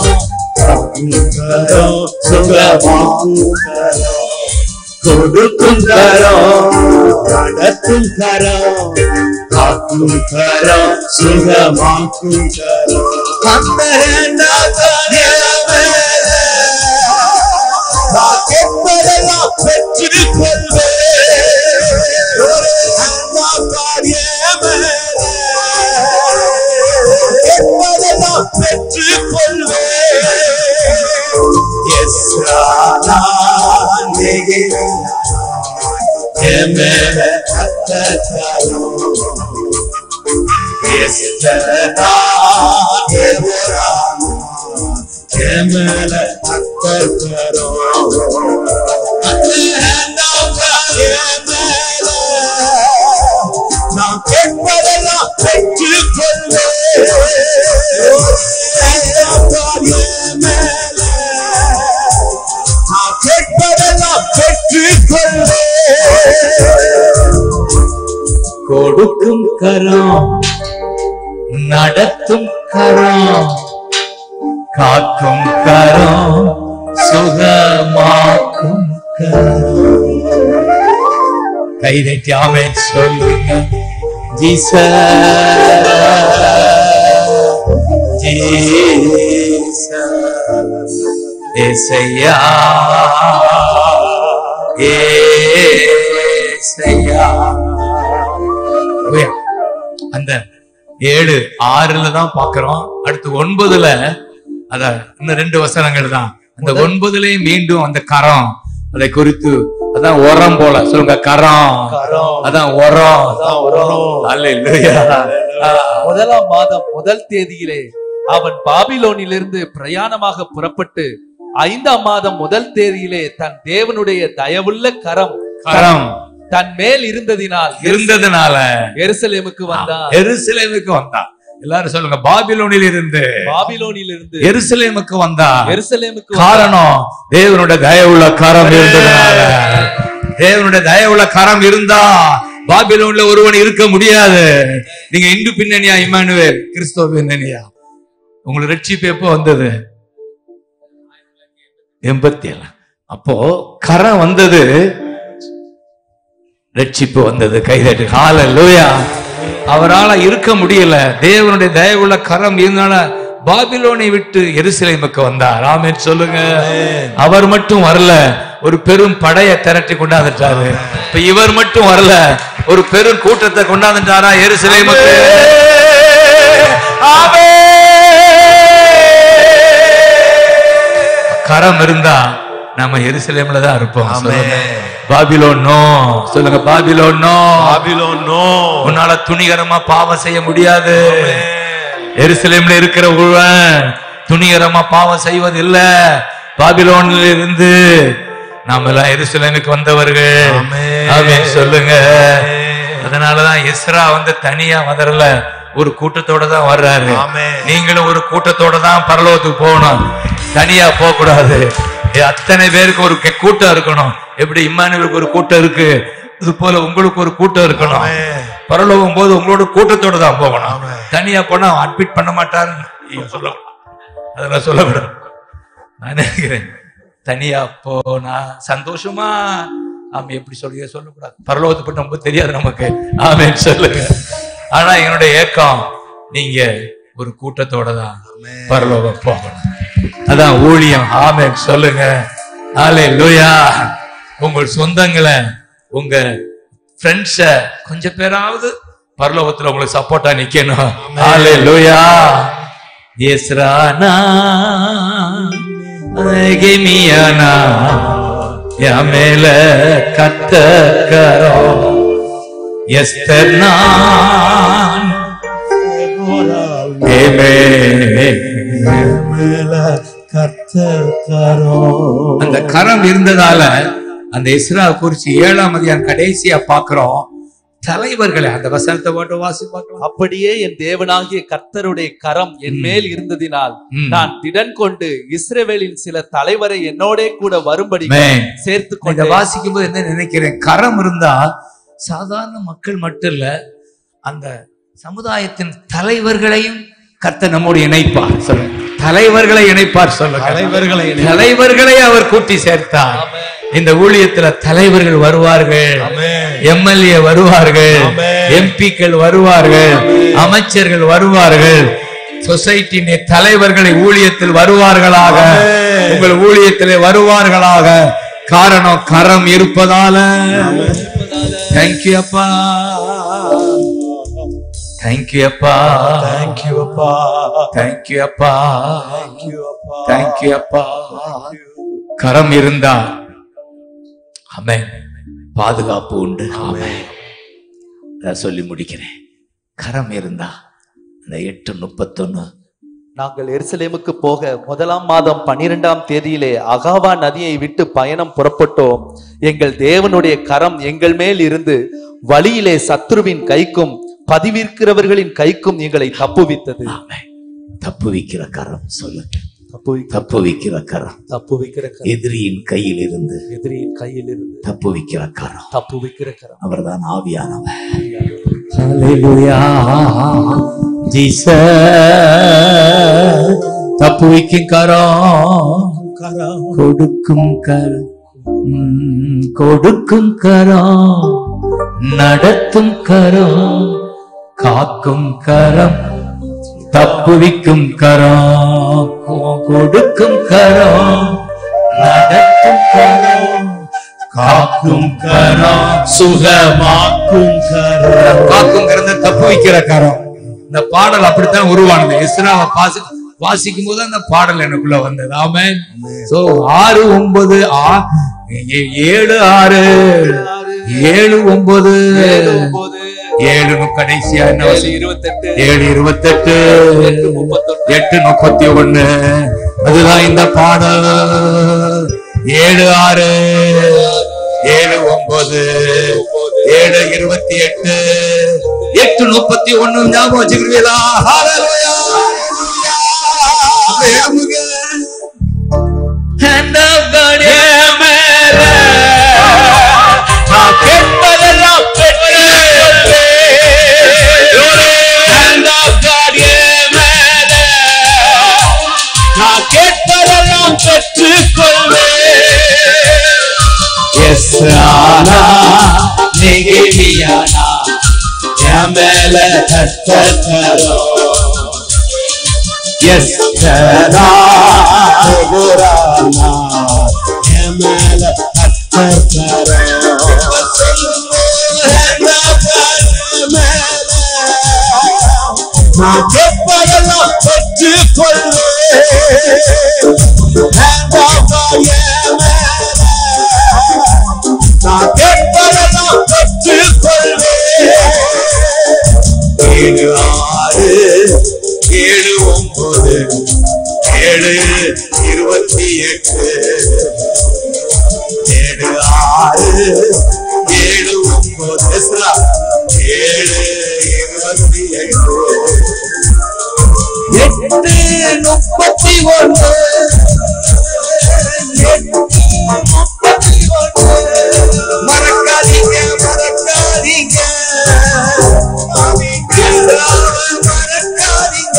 கரம் சுகமாக்கும் கரம் கொடுக்கும் கரம் நடத்தும் கரம் காக்கும் கரம் சுகமாக்கும் கரம் அந்த இரண்டாவது மேல நான் கேட்பதெல்லாம் பெற்றுக் கொள்வேன் அண்ணாக்காரிய மேல கேட்பதெல்லாம் பெற்றுக் கொள்வேன் எஸ் ராணா என் மேல கத்தரும் எஸ் தரதா எமல கத்தரும் நான் கேட்பதெல்லாம் பெற்றுக் கொள்வேன் நான் கேட்பதெல்லாம் பெற்றுக் கொள்வேன் கொடுக்கும் கரம் நடத்தும் கரம் காக்கும் கரம் சுகமாக்கும் கரம் கை தட்டி ஆமென் சொல்லுங்க ஜீசஸ் ஜீசஸ் ஏசையா ஏசையா Hallelujah. அந்த ஏழு ஆறுல தான் பாக்குறோம் அடுத்து ஒன்பதுல அத இன்னும் ரெண்டு வசனங்கள் தான் அந்த ஒன்பதுலயும் மீண்டும் அந்த கரம் அதை குறித்து அதான் உரம் போல சொல்லுங்க கரம் அதான் உரம் Hallelujah. முதலாம் மாதம் முதல் தேதியிலே அவன் பாபிலோனிலிருந்து பிரயாணமாக புறப்பட்டு ஐந்தாம் மாதம் முதல் தேதியிலே தன் தேவனுடைய தயவுள்ள கரம் கரம் தன் மேல் இருந்ததினால் இருந்ததுனால எருசலேமுக்கு வந்தான் எருசலேமுக்கு வந்தான் எல்லாரும் சொல்லுங்க பாபிலோனில் இருந்து பாபிலோனிலிருந்து எருசலேமுக்கு வந்தா எருசலேமுக்கு காரணம் தேவனுடைய தயவுள்ள கரம் இருந்ததுனால தேவனுடைய தயவுள்ள கரம் இருந்தா பாபிலோன்ல ஒருவன் இருக்க முடியாது நீங்க இந்து பின்னணியா இமானுவேல் கிறிஸ்தவ பின்னணியா உங்களுக்கு ரட்சிப்பு எப்போ வந்தது எண்பத்தி ஏழு அப்போ கரம் வந்தது ரட்சிப்பு வந்தது கைதட்டு ஹalleluya அவரால இருக்க முடியல தேவனுடைய தயவுள்ள கரம் இருந்தால பாபிலோனை விட்டு எருசலேமுக்கு வந்தார் ஆமென் சொல்லுங்க அவர் மட்டும் வரல ஒரு பெரும் படையை திரட்டி கொண்டாந்துட்டாரு இப்ப இவர் மட்டும் வரல ஒரு பெரும் கூட்டத்தை கொண்டாந்துட்டாரா எருசலேமுக்கு ஆமென் கரம் இருந்தா நம்ம எருசலேம்ல தான் இருப்போம் சொல்லுங்க பாபிலோன் நோ சொல்லுங்க பாபிலோன் நோ பாபிலோன் நோ உன்னால துணிகரமா பாவம் செய்ய முடியாது எருசலேம்ல இருக்கிற உழவன் துணிகரமா பாவம் செய்வது இல்ல பாபிலோன்ல இருந்து நாம எல்லாம் எருசலேமுக்கு வந்தவர்கள் ஆமென் சொல்லுங்க அதனாலதான் இஸ்ரா வந்து தனியா வதரல ஒரு கூட்டத்தோட தான் வர்றாரு நீங்களும் ஒரு கூட்டத்தோட தான் பரலோகத்துக்கு போகணும் தனியா போக கூடாது அத்தனை பேருக்கு ஒரு கெ- கூட்டம் இருக்கணும் எப்படி இம்மானுவேலுக்கு ஒரு கூட்டம் இருக்கு இது போல உங்களுக்கு ஒரு கூட்டம் இருக்கணும் பரலோகம் போது உங்களோட கூட்டத்தோட தான் போகணும் தனியா போனா அட்மிட் பண்ண மாட்டாருன்னு நீங்க சொல்ல அதெல்லாம் சொல்ல விட நான் நினைக்கிறேன் தனியா போனா சந்தோஷமா ஆமா எப்படி சொல்லுங்க சொல்லக்கூடாது பரலோகத்தை பற்றி ரொம்ப தெரியாது நமக்கு ஆமேன்னு சொல்லுங்க ஆனா என்னுடைய ஏக்கம் நீங்க ஒரு கூட்டத்தோட தான் பரலோகம் போகணும் அதான் ஊழியம் ஆமேன் சொல்லுங்க ஆலே லூயா உங்கள் சொந்தங்களை உங்க ஃப்ரெண்ட்ஸ கொஞ்சம் பேராவது பரலோகத்துல உங்களுக்கு சப்போர்ட்டா நிக்கணும் ஆலே லூயா எஸ்ரானா அகமியானா என் மேல கத்த கரம் எஸ்தர் நான் ஏமே அந்த கரம் இருந்ததால அந்த இஸ்ரா குறிச்சு ஏழாம் அதிகாரம் கடைசியா பாக்குறோம் தலைவர்களை அந்த வசனத்தை மட்டும் வாசி பார்க்கலாம் அப்படியே என் தேவனாகிய கர்த்தருடைய கரம் என் மேல் இருந்ததினால் ம். நான் திடன் கொண்டு இஸ்ரவேலின் சில தலைவரை என்னோடே கூட வரும்படி Amen. சேர்த்து இதை கொண்டு வாசிக்கும் போது என்ன நினைக்கிறேன் கரம் இருந்தா சாதாரண மக்கள் மட்டும் இல்ல அந்த சமுதாயத்தின் தலைவர்களையும் கர்த்தர் நம்மோடு இணைப்பார் சொல்லுங்க தலைவர்களை இணைப்பார் சொல்லுங்க தலைவர்களை தலைவர்களை அவர் கூட்டி சேர்த்தார் இந்த ஊழியத்துல தலைவர்கள் வருவார்கள் எம்எல்ஏ வருவார்கள் எம்பிக்கள் வருவார்கள் அமைச்சர்கள் வருவார்கள் சொசைட்டியின் தலைவர்களை ஊழியத்தில் வருவார்களாக உங்கள் ஊழியத்திலே வருவார்களாக காரணம் கரம் இருப்பதால தேங்க்யூ அப்பா தேங்க்யூ அப்பா தேங்க்யூ அப்பா தேங்க்யூ அப்பா தேங்க்யூ அப்பா தேங்க்யூ அப்பா கரம் இருந்தா ஆமென் பாதுகாப்பு உண்டு ஆமென் நான் சொல்லி முடிக்கிறேன் கரம் இருந்தா இந்த எட்டு முப்பத்தொன்னு நாங்கள் எருசலேமுக்கு போக முதலாம் மாதம் பனிரெண்டாம் தேதியிலே அகாவா நதியை விட்டு பயணம் புறப்பட்டோம் எங்கள் தேவனுடைய கரம் எங்கள் மேல் இருந்து வழியிலே சத்ருவின் கைக்கும் பதிவிருக்கிறவர்களின் கைக்கும் எங்களை தப்புவித்தது ஆமென் தப்பு வைக்கிற கரம் சொல்லுங்க தப்பு தப்பு வைக்கிற கரம் தப்பு வைக்கிற கரம் எதிரியின் கையில் இருந்து எதிரியின் கையில் இருந்து தப்பு வைக்கிற கரம் தப்பு வைக்கிற கரம் அவர்தான் ஆவியானவர் தப்பு வைக்கும் கரம் கொடுக்கும் கரம் உம், கொடுக்கும் கரம் நடத்தும் கரம் காக்கும் கரம் தப்புவிக்கும் கரம் கொ- கொடுக்கும் கரம் நடத்தும் கரம் காக்கும் கரம் சுகமாக்கும் கரம் காக்கும் கரம் தப்பு வைக்கிற கரம் இந்த பாடல் அப்படித்தான் உருவானது இஸ்ராவை பாசி வாசிக்கும் போது அந்த பாடல் எனக்குள்ள வந்தது ஆமென் சோ ஆறு ஒன்பது ஆ- ஏ- ஏழு ஆறு ஏழு ஒன்பது ஏழு கடைசியா என்ன ஏழு வசனம்? இருபத்தெட்டு ஏழு இருபத்தெட்டு எட்டு முப்பத்தொன்னு எட்டு முப்பத்தி ஒண்ணு அதுதான் இந்த பாடல் ஏழு ஆறு ஏழு ஒன்பது ஏழு இருபத்தி எட்டு எட்டு முப்பத்தி ஒண்ணு ஞாபகம் வச்சுக்கிறீங்களா Hallelujah. அப்படியே எழும்புங்க. Hand of God என் மேல நான் கேட்பதெல்லாம் பெற்றுக்கொள்வேன். Hand of God என் மேல நான் கேட்பதெல்லாம் பெற்றுக்கொள்வேன். Yes, ஆனா, நெகேமியானா, என் மேல கர்த்தர் கரம். Yes, கரா, தேவரானா, என் மேல கர்த்தர் கரம். Hand of God என் மேல நான் கேட்பதெல்லாம் பெற்றுக்கொள்வேன் வேண்டாமா என் மேல. நான் கேட்பதெல்லாம் பெற்றுக் கொள்வேன் ஏழு ஆறு ஏழு ஒன்பது ஏழு இருபத்தி எட்டு ஏழு ஆறு ஏழு ஒன்பது எஸ்ரா, ஏழு இருபத்தி எட்டு எட்டு முப்பத்தி ஒன்று எட்டு முப்பத்தி ஒன்று மறக்காதீங்க மறக்காதீங்க எல்லாரும் மறக்காதீங்க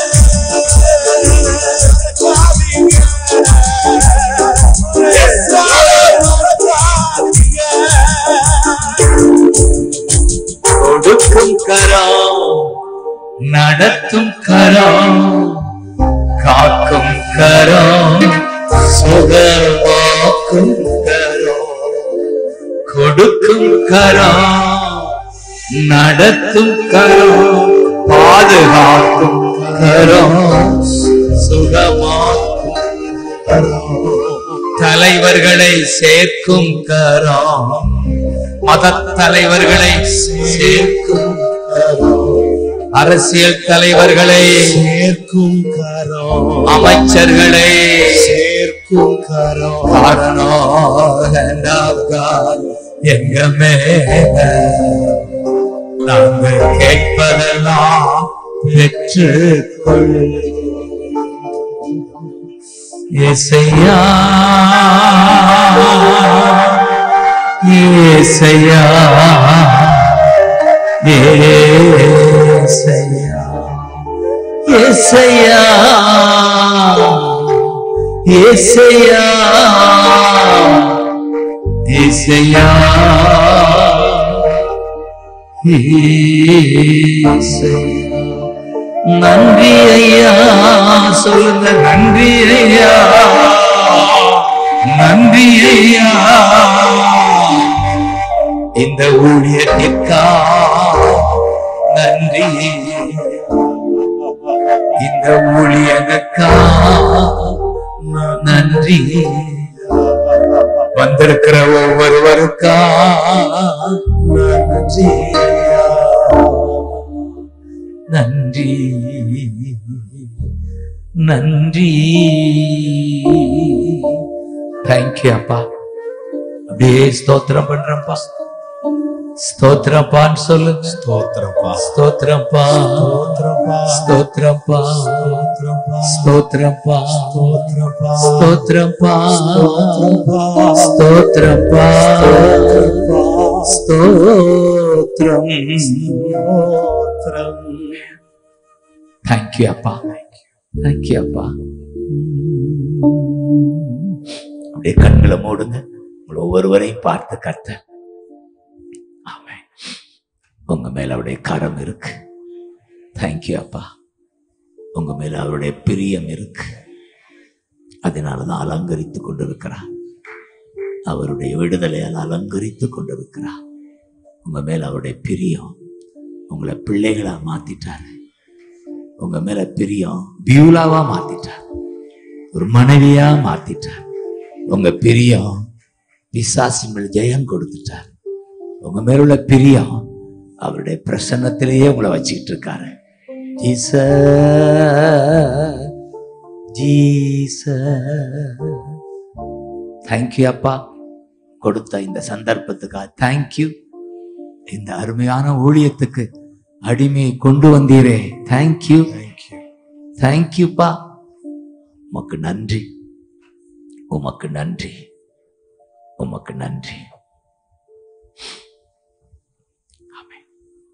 கொடுக்கும் கரம் நடத்தும் கரம் காக்கும் கரம் சுகமாக்கும் கரம் கொடுக்கும் கரம் நடத்தும் கரம் பாதுகாக்கும் கரம் சுகமாக்கும் கரம் தலைவர்களை சேர்க்கும் கரம் மத தலைவர்களை சேர்க்கும் கரம். அரசியல் தலைவர்களை சேர்க்கும் கரம் அமைச்சர்களை சேர்க்கும் கரம் காரணம் எங்க மேல நாங்க கேட்பதெல்லாம் பெற்று ஏசையா ஏசையா ஏசையா ஏசையா ஏசையா ஏசையா ஏசையா நன்றி ஐயா சொல்லுங்க நன்றி ஐயா நன்றி ஐயா இந்த ஊழியத்திற்கா நன்றி இந்த ஊழியனுக்கா நன்றி வந்திருக்கிற ஒவ்வொருவருக்கா நன்றி நன்றி நன்றி தேங்க்யூ அப்பா அப்படியே ஸ்தோத்திரம் பண்றேன்ப்பா ஸ்தோத்திரப்பான்னு சொல்லு ஸ்தோத்திரப்பா ஸ்தோத்திரப்பா ஸ்தோத்திரப்பா ஸ்தோத்திரப்பா ஸ்தோத்திரப்பா ஸ்தோத்திரப்பா ஸ்தோத்திரப்பா ஸ்தோத்திரப்பா ஸ்தோத்திரம் தேங்க்யூ அப்பா தேங்க்யூ அப்பா அப்படியே கண்களை மூடுங்க உங்களை ஒவ்வொருவரையும் பார்த்து கத்த ஆமென் உங்க மேல அவருடைய கரம் இருக்கு தேங்க்யூ அப்பா உங்க மேல அவருடைய பிரியம் இருக்கு அதனாலதான் அலங்கரித்து கொண்டிருக்கிறார் அவருடைய விடுதலையால் அலங்கரித்து கொண்டிருக்கிறார் உங்க மேல அவருடைய பிரியம் உங்களை பிள்ளைகளா மாத்திட்டாரு உங்க மேல பிரியம் பியூலாவா மாத்திட்டார் ஒரு மனைவியா மாத்திட்டார் உங்க பிரியம் பிசாசின் மேல் ஜெயம் கொடுத்துட்டார் உங்க மேல உள்ள பிரியம் அவருடைய பிரசன்னத்திலேயே உங்களை வச்சுக்கிட்டு இருக்காரு ஜீச ஜீச தேங்க்யூ அப்பா கொடுத்த இந்த சந்தர்ப்பத்துக்காக தேங்க்யூ இந்த அருமையான ஊழியத்துக்கு அடிமையை கொண்டு வந்தீரே தேங்க்யூ தேங்க்யூப்பா உமக்கு நன்றி உமக்கு நன்றி உமக்கு நன்றி ஆமென்.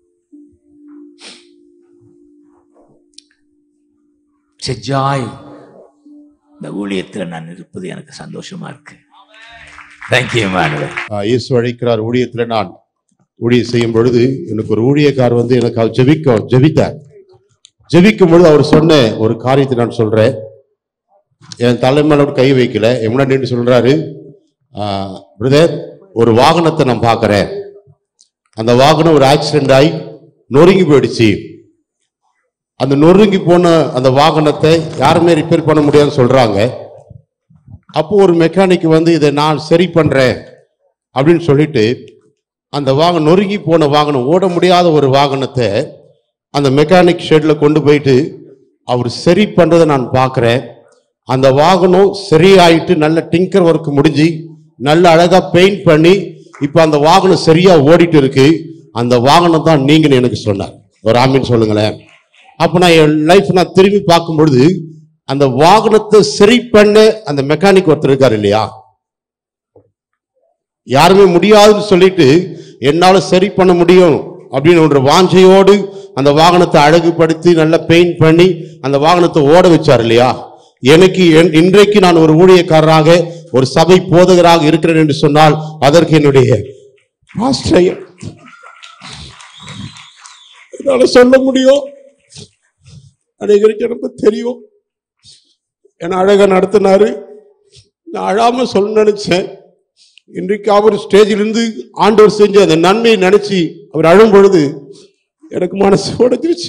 செஜாய் இந்த ஊழியத்துல நான் இருப்பது எனக்கு சந்தோஷமா இருக்கு தேங்க்யூ மேனுவல் ஆஹ் இயேசு அழைக்கிறார் ஊழியத்துல நான் ஊழியம் செய்யும் பொழுது எனக்கு ஒரு ஊழியக்கார் வந்து எனக்கு அவர் ஜெபிக்க ஜெபித்தார் ஜெபிக்கும் பொழுது அவர் சொன்ன ஒரு காரியத்தை நான் சொல்றேன் என் தலைமையில கை வைக்கல எவ்வளோ நின்று சொல்றாரு பிரதர் ஒரு வாகனத்தை நான் பார்க்கறேன் அந்த வாகனம் ஒரு ஆக்சிடென்ட் ஆகி நொறுங்கி போயிடுச்சு அந்த நொறுங்கி போன அந்த வாகனத்தை யாருமே ரிப்பேர் பண்ண முடியாதுன்னு சொல்றாங்க அப்போ ஒரு மெக்கானிக் வந்து இதை நான் சரி பண்றேன் அப்படின்னு சொல்லிட்டு அந்த வாகனம் நொறுங்கி போன வாகனம் ஓட முடியாத ஒரு வாகனத்தை அந்த மெக்கானிக் ஷெட்ல கொண்டு போயிட்டு அவர் சரி பண்றதை நான் பார்க்குறேன் அந்த வாகனம் சரியாயிட்டு நல்ல டிங்கர் ஒர்க் முடிஞ்சு நல்ல அழகா பெயிண்ட் பண்ணி இப்போ அந்த வாகனம் சரியா ஓடிட்டு இருக்கு அந்த வாகனம் தான் நீங்கன்னு எனக்கு சொன்னார் ஒரு ஆமீன் சொல்லுங்களேன் அப்போ நான் என் லைஃப் நான் திரும்பி பார்க்கும் பொழுது அந்த வாகனத்தை சரி பண்ண அந்த மெக்கானிக் ஒருத்தர் இருக்கார் இல்லையா யாருமே முடியாதுன்னு சொல்லிட்டு என்னால சரி பண்ண முடியும் அப்படின்னு ஒரு வாஞ்சையோடு அந்த வாகனத்தை அழகுபடுத்தி நல்லா பெயிண்ட் பண்ணி அந்த வாகனத்தை ஓட வச்சார் இல்லையா எனக்கு என்- இன்றைக்கு நான் ஒரு ஊழியக்காரராக ஒரு சபை போதகராக இருக்கிறேன் என்று சொன்னால் அதற்கு என்னுடைய pastor ஐயா. என்னால சொல்ல முடியும் அநேகருக்கு எனக்கு தெரியும் என்ன அழகா நடத்தினாரு நான் அழாம சொல்ல நினைச்சேன் இன்றைக்கு அவர் ஸ்டேஜிலிருந்து ஆண்டவர் செஞ்ச அந்த நன்மையை நினைச்சு அவர் அழும் பொழுது எனக்கு மனசு உடைஞ்சிருச்சு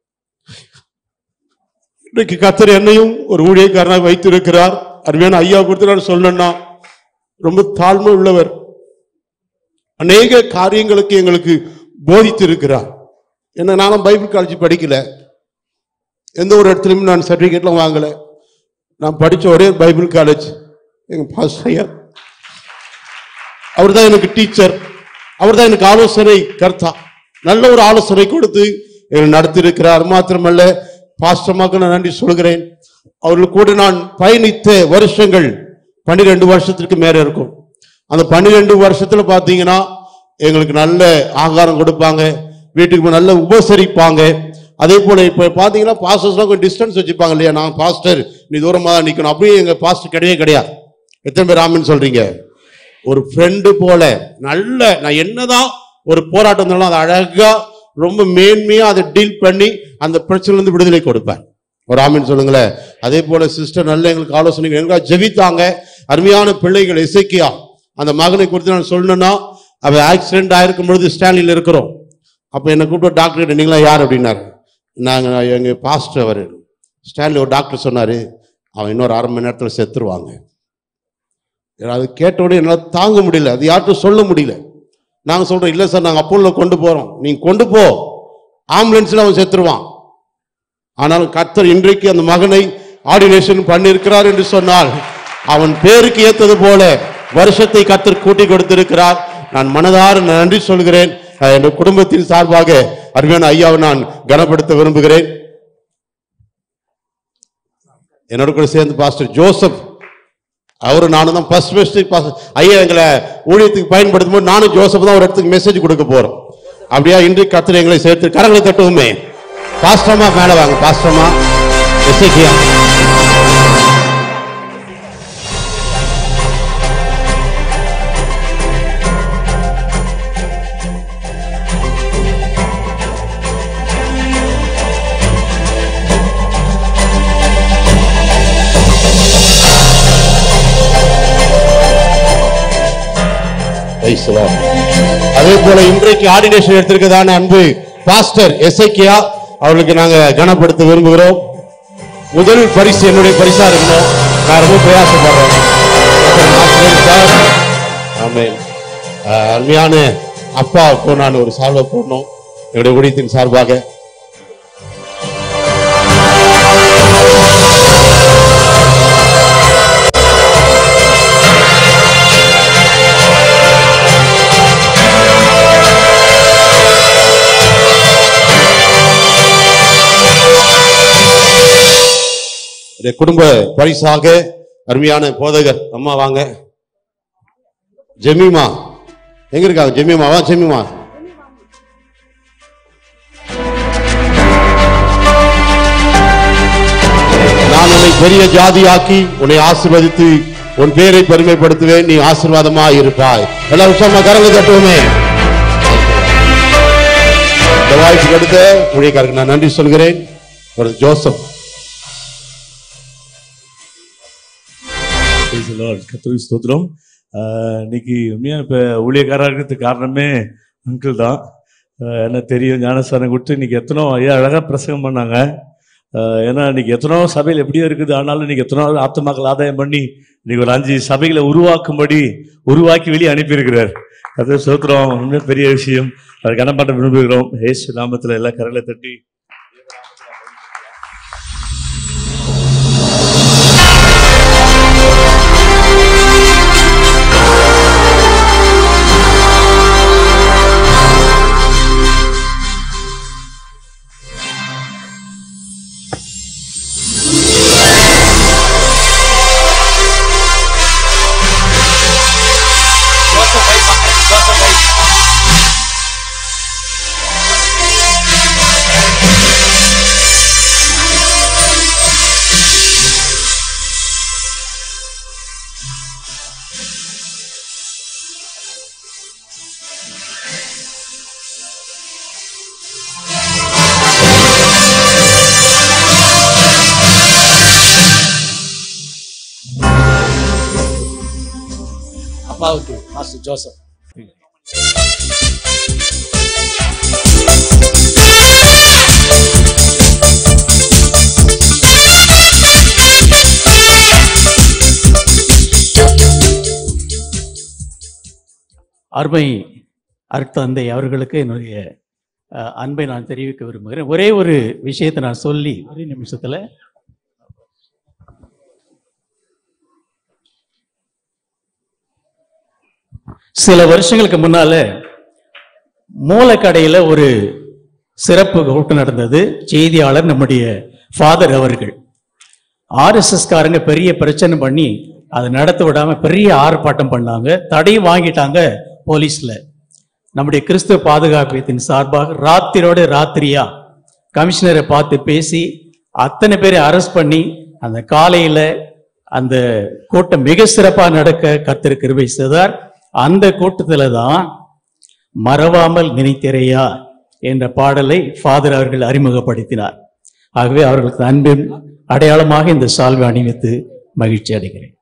இன்றைக்கு கத்தர் என்னையும் ஒரு ஊழியக்காரனாக வைத்திருக்கிறார் அருமையான ஐயா கொடுத்து நான் சொல்லணும்னா ரொம்ப தாழ்மை உள்ளவர் அநேக காரியங்களுக்கு எங்களுக்கு போதித்து இருக்கிறார் என்ன நானும் பைபிள் காலேஜ் படிக்கல எந்த ஒரு இடத்துலையும் நான் சர்டிஃபிகேட்லாம் வாங்கல நான் படிச்ச ஒரே பைபிள் காலேஜ் எங்க பாஸ்டர் ஐயா அவர் தான் எனக்கு டீச்சர் அவர் தான் எனக்கு ஆலோசனை கர்த்தா நல்ல ஒரு ஆலோசனை கொடுத்து என்னை நடத்தியிருக்கிறார் மாத்திரமல்ல பாஸ்டமாக்கு நான் நன்றி சொல்கிறேன் அவர்கள் கூட நான் பயணித்த வருஷங்கள் பன்னிரெண்டு வருஷத்திற்கு மேல இருக்கும் அந்த பன்னிரெண்டு வருஷத்துல பாத்தீங்கன்னா எங்களுக்கு நல்ல ஆகாரம் கொடுப்பாங்க வீட்டுக்கு போய் நல்ல உபசரிப்பாங்க அதே போல இப்ப பாத்தீங்கன்னா பாஸ்டர்ஸ்லாம் கொஞ்சம் டிஸ்டன்ஸ் வச்சுப்பாங்க இல்லையா நான் பாஸ்டர் நீ தூரமா தான் நிக்கணும் அப்படியே எங்க பாஸ்டர் கிடையவே கிடையாது எத்தனை பேர் ஆமின்னு சொல்றீங்க ஒரு ஃப்ரெண்டு போல நல்ல நான் என்னதான் ஒரு போராட்டம் இருந்தாலும் அதை அழகா ரொம்ப மேன்மையா அதை டீல் பண்ணி அந்த பிரச்சனையில இருந்து விடுதலை கொடுப்பேன் ஒரு ஆமின்னு சொல்லுங்களேன் அதே போல சிஸ்டர் நல்ல எங்களுக்கு ஆலோசனை எங்களுக்காக ஜெபித்தாங்க அருமையான பிள்ளைகள் இசைக்கியா அந்த மகனை குறித்து நான் சொல்லணும்னா அவன் ஆக்சிடென்ட் ஆயிருக்கும் பொழுது ஸ்டாலில் இருக்கிறோம் அப்போ என்னை கூப்பிட்டு டாக்டர் கிட்ட நீங்களா யார் அப்படின்னாரு நாங்கள் எங்க பாஸ்டர் அவர் ஸ்டான்லி ஒரு டாக்டர் சொன்னாரு அவன் இன்னொரு அரை மணி நேரத்தில் செத்துருவாங்க ஏன்னா அது கேட்ட உடனே என்னால் தாங்க முடியல அது யார்கிட்டும் சொல்ல முடியல நாங்க சொல்றோம் இல்ல சார் நாங்க அப்போல கொண்டு போறோம் நீங்க கொண்டு போ ஆம்புலன்ஸ்ல அவன் செத்துருவான் ஆனால் கர்த்தர் இன்றைக்கு அந்த மகனை ஆர்டினேஷன் பண்ணியிருக்கிறார் என்று சொன்னால் அவன் பேருக்கு ஏத்தது போல வருஷத்தை கர்த்தர் கூட்டி கொடுத்திருக்கிறார் நான் மனதார நன்றி சொல்கிறேன் அஹ் என் குடும்பத்தின் சார்பாக அருமையான ஐயாவை நான் கனப்படுத்த விரும்புகிறேன் என்னோட கூட சேர்ந்து பாஸ்டர் ஜோசப் அவரு நானும் தான் ஃபர்ஸ்ட் ஃபர்ஸ்ட் ஐயா எங்களை ஊழியத்துக்கு பயன்படுத்தும் போது நானும் ஜோசப் தான் ஒரு இடத்துக்கு மெசேஜ் கொடுக்க போறோம் அப்படியா இன்றைக்கு கர்த்தர் எங்களை சேர்த்து கரங்களை தட்டுவோமே பாஸ்டமா மேல வாங்க பாஸ்டமா எசேக்கியா Praise the Lord. அதே போல இன்றைக்கு ஆர்டினேஷன் எடுத்திருக்கதான அன்பு பாஸ்டர் எசைக்கியா அவர்களுக்கு நாங்க கனப்படுத்த விரும்புகிறோம் முதல் பரிசு என்னுடைய பரிசா இருக்கணும் நான் ரொம்ப பிரயாசப்படுறேன் கர்த்தர் ஆசீர்வதித்தார். ஆமென். அஹ், அருமையான அப்பாவுக்கும் நான் ஒரு சால்வை போடணும் என்னுடைய ஊழியத்தின் சார்பாக என்னுடைய குடும்ப பரிசாக அருமையான போதகர் அம்மா வாங்க ஜெமிமா எங்க இருக்காங்க ஜெமிமா வா ஜெமிமா நான் உன்னை பெரிய ஜாதியாக்கி உன்னை ஆசீர்வதித்து உன் பேரை பெருமைப்படுத்துவேன் நீ ஆசீர்வாதமா இருப்பாய் எல்லாரும் உற்சாகமா கரங்களை தட்டுவோமே இந்த வாய்ப்புக்கு அடுத்த ஊழியக்காரருக்கு நான் நன்றி சொல்கிறேன் ஒரு ஜோசப் Praise the Lord. கர்த்தருக்கு ஸ்தோத்திரம் ஆஹ் இன்னைக்கு உண்மையா இப்ப ஊழியக்காரா இருக்கிறதுக்கு காரணமே அங்கிள் தான் அஹ் என்ன தெரியும் ஞானஸ்தானம் கொடுத்து இன்னைக்கு எத்தனோ ஐயா அழகாக பிரசங்கம் பண்ணாங்க அஹ் ஏன்னா இன்னைக்கு எத்தனோ சபையில் எப்படியோ இருக்குது ஆனாலும் இன்னைக்கு எத்தனோ ஆத்துமாக்கள் ஆதாயம் பண்ணி இன்னைக்கு ஒரு அஞ்சு சபைகளை உருவாக்கும்படி உருவாக்கி வெளியே அனுப்பியிருக்கிறார் அது சோத்திரம் உண்மை பெரிய விஷயம் அது கனப்பாட்ட விரும்புகிறோம் ஏசு நாமத்தில் எல்லா கரலை தட்டி அப்பாவுக்கு மாஸ்டர் ஜோசப் அருமை அருட்தந்தை அவர்களுக்கு என்னுடைய அஹ், அன்பை நான் தெரிவிக்க விரும்புகிறேன் ஒரே ஒரு விஷயத்தை நான் சொல்லி ஒரே நிமிஷத்துல சில வருஷங்களுக்கு முன்னால மூலக்கடையில ஒரு சிறப்பு கூட்டம் நடந்தது செய்தியாளர் நம்முடைய ஃபாதர் அவர்கள் ஆர்எஸ்எஸ் காரங்க பெரிய பிரச்சனை பண்ணி அதை நடத்த விடாம பெரிய ஆர்ப்பாட்டம் பண்ணாங்க தடை வாங்கிட்டாங்க போலீஸ்ல நம்முடைய கிறிஸ்துவ பாதுகாப்பியத்தின் சார்பாக ராத்திரோட ராத்திரியா கமிஷனரை பார்த்து பேசி அத்தனை பேரை அரெஸ்ட் பண்ணி அந்த காலையில அந்த கூட்டம் மிக சிறப்பா நடக்க கர்த்தர் கிருபை செய்தார் அந்த கூட்டத்துல தான் மறவாமல் நினைத்திரையா என்ற பாடலை ஃபாதர் அவர்கள் அறிமுகப்படுத்தினார் ஆகவே அவர்களுக்கு அன்பின் அடையாளமாக இந்த சால்வை அணிவித்து மகிழ்ச்சி அடைகிறேன்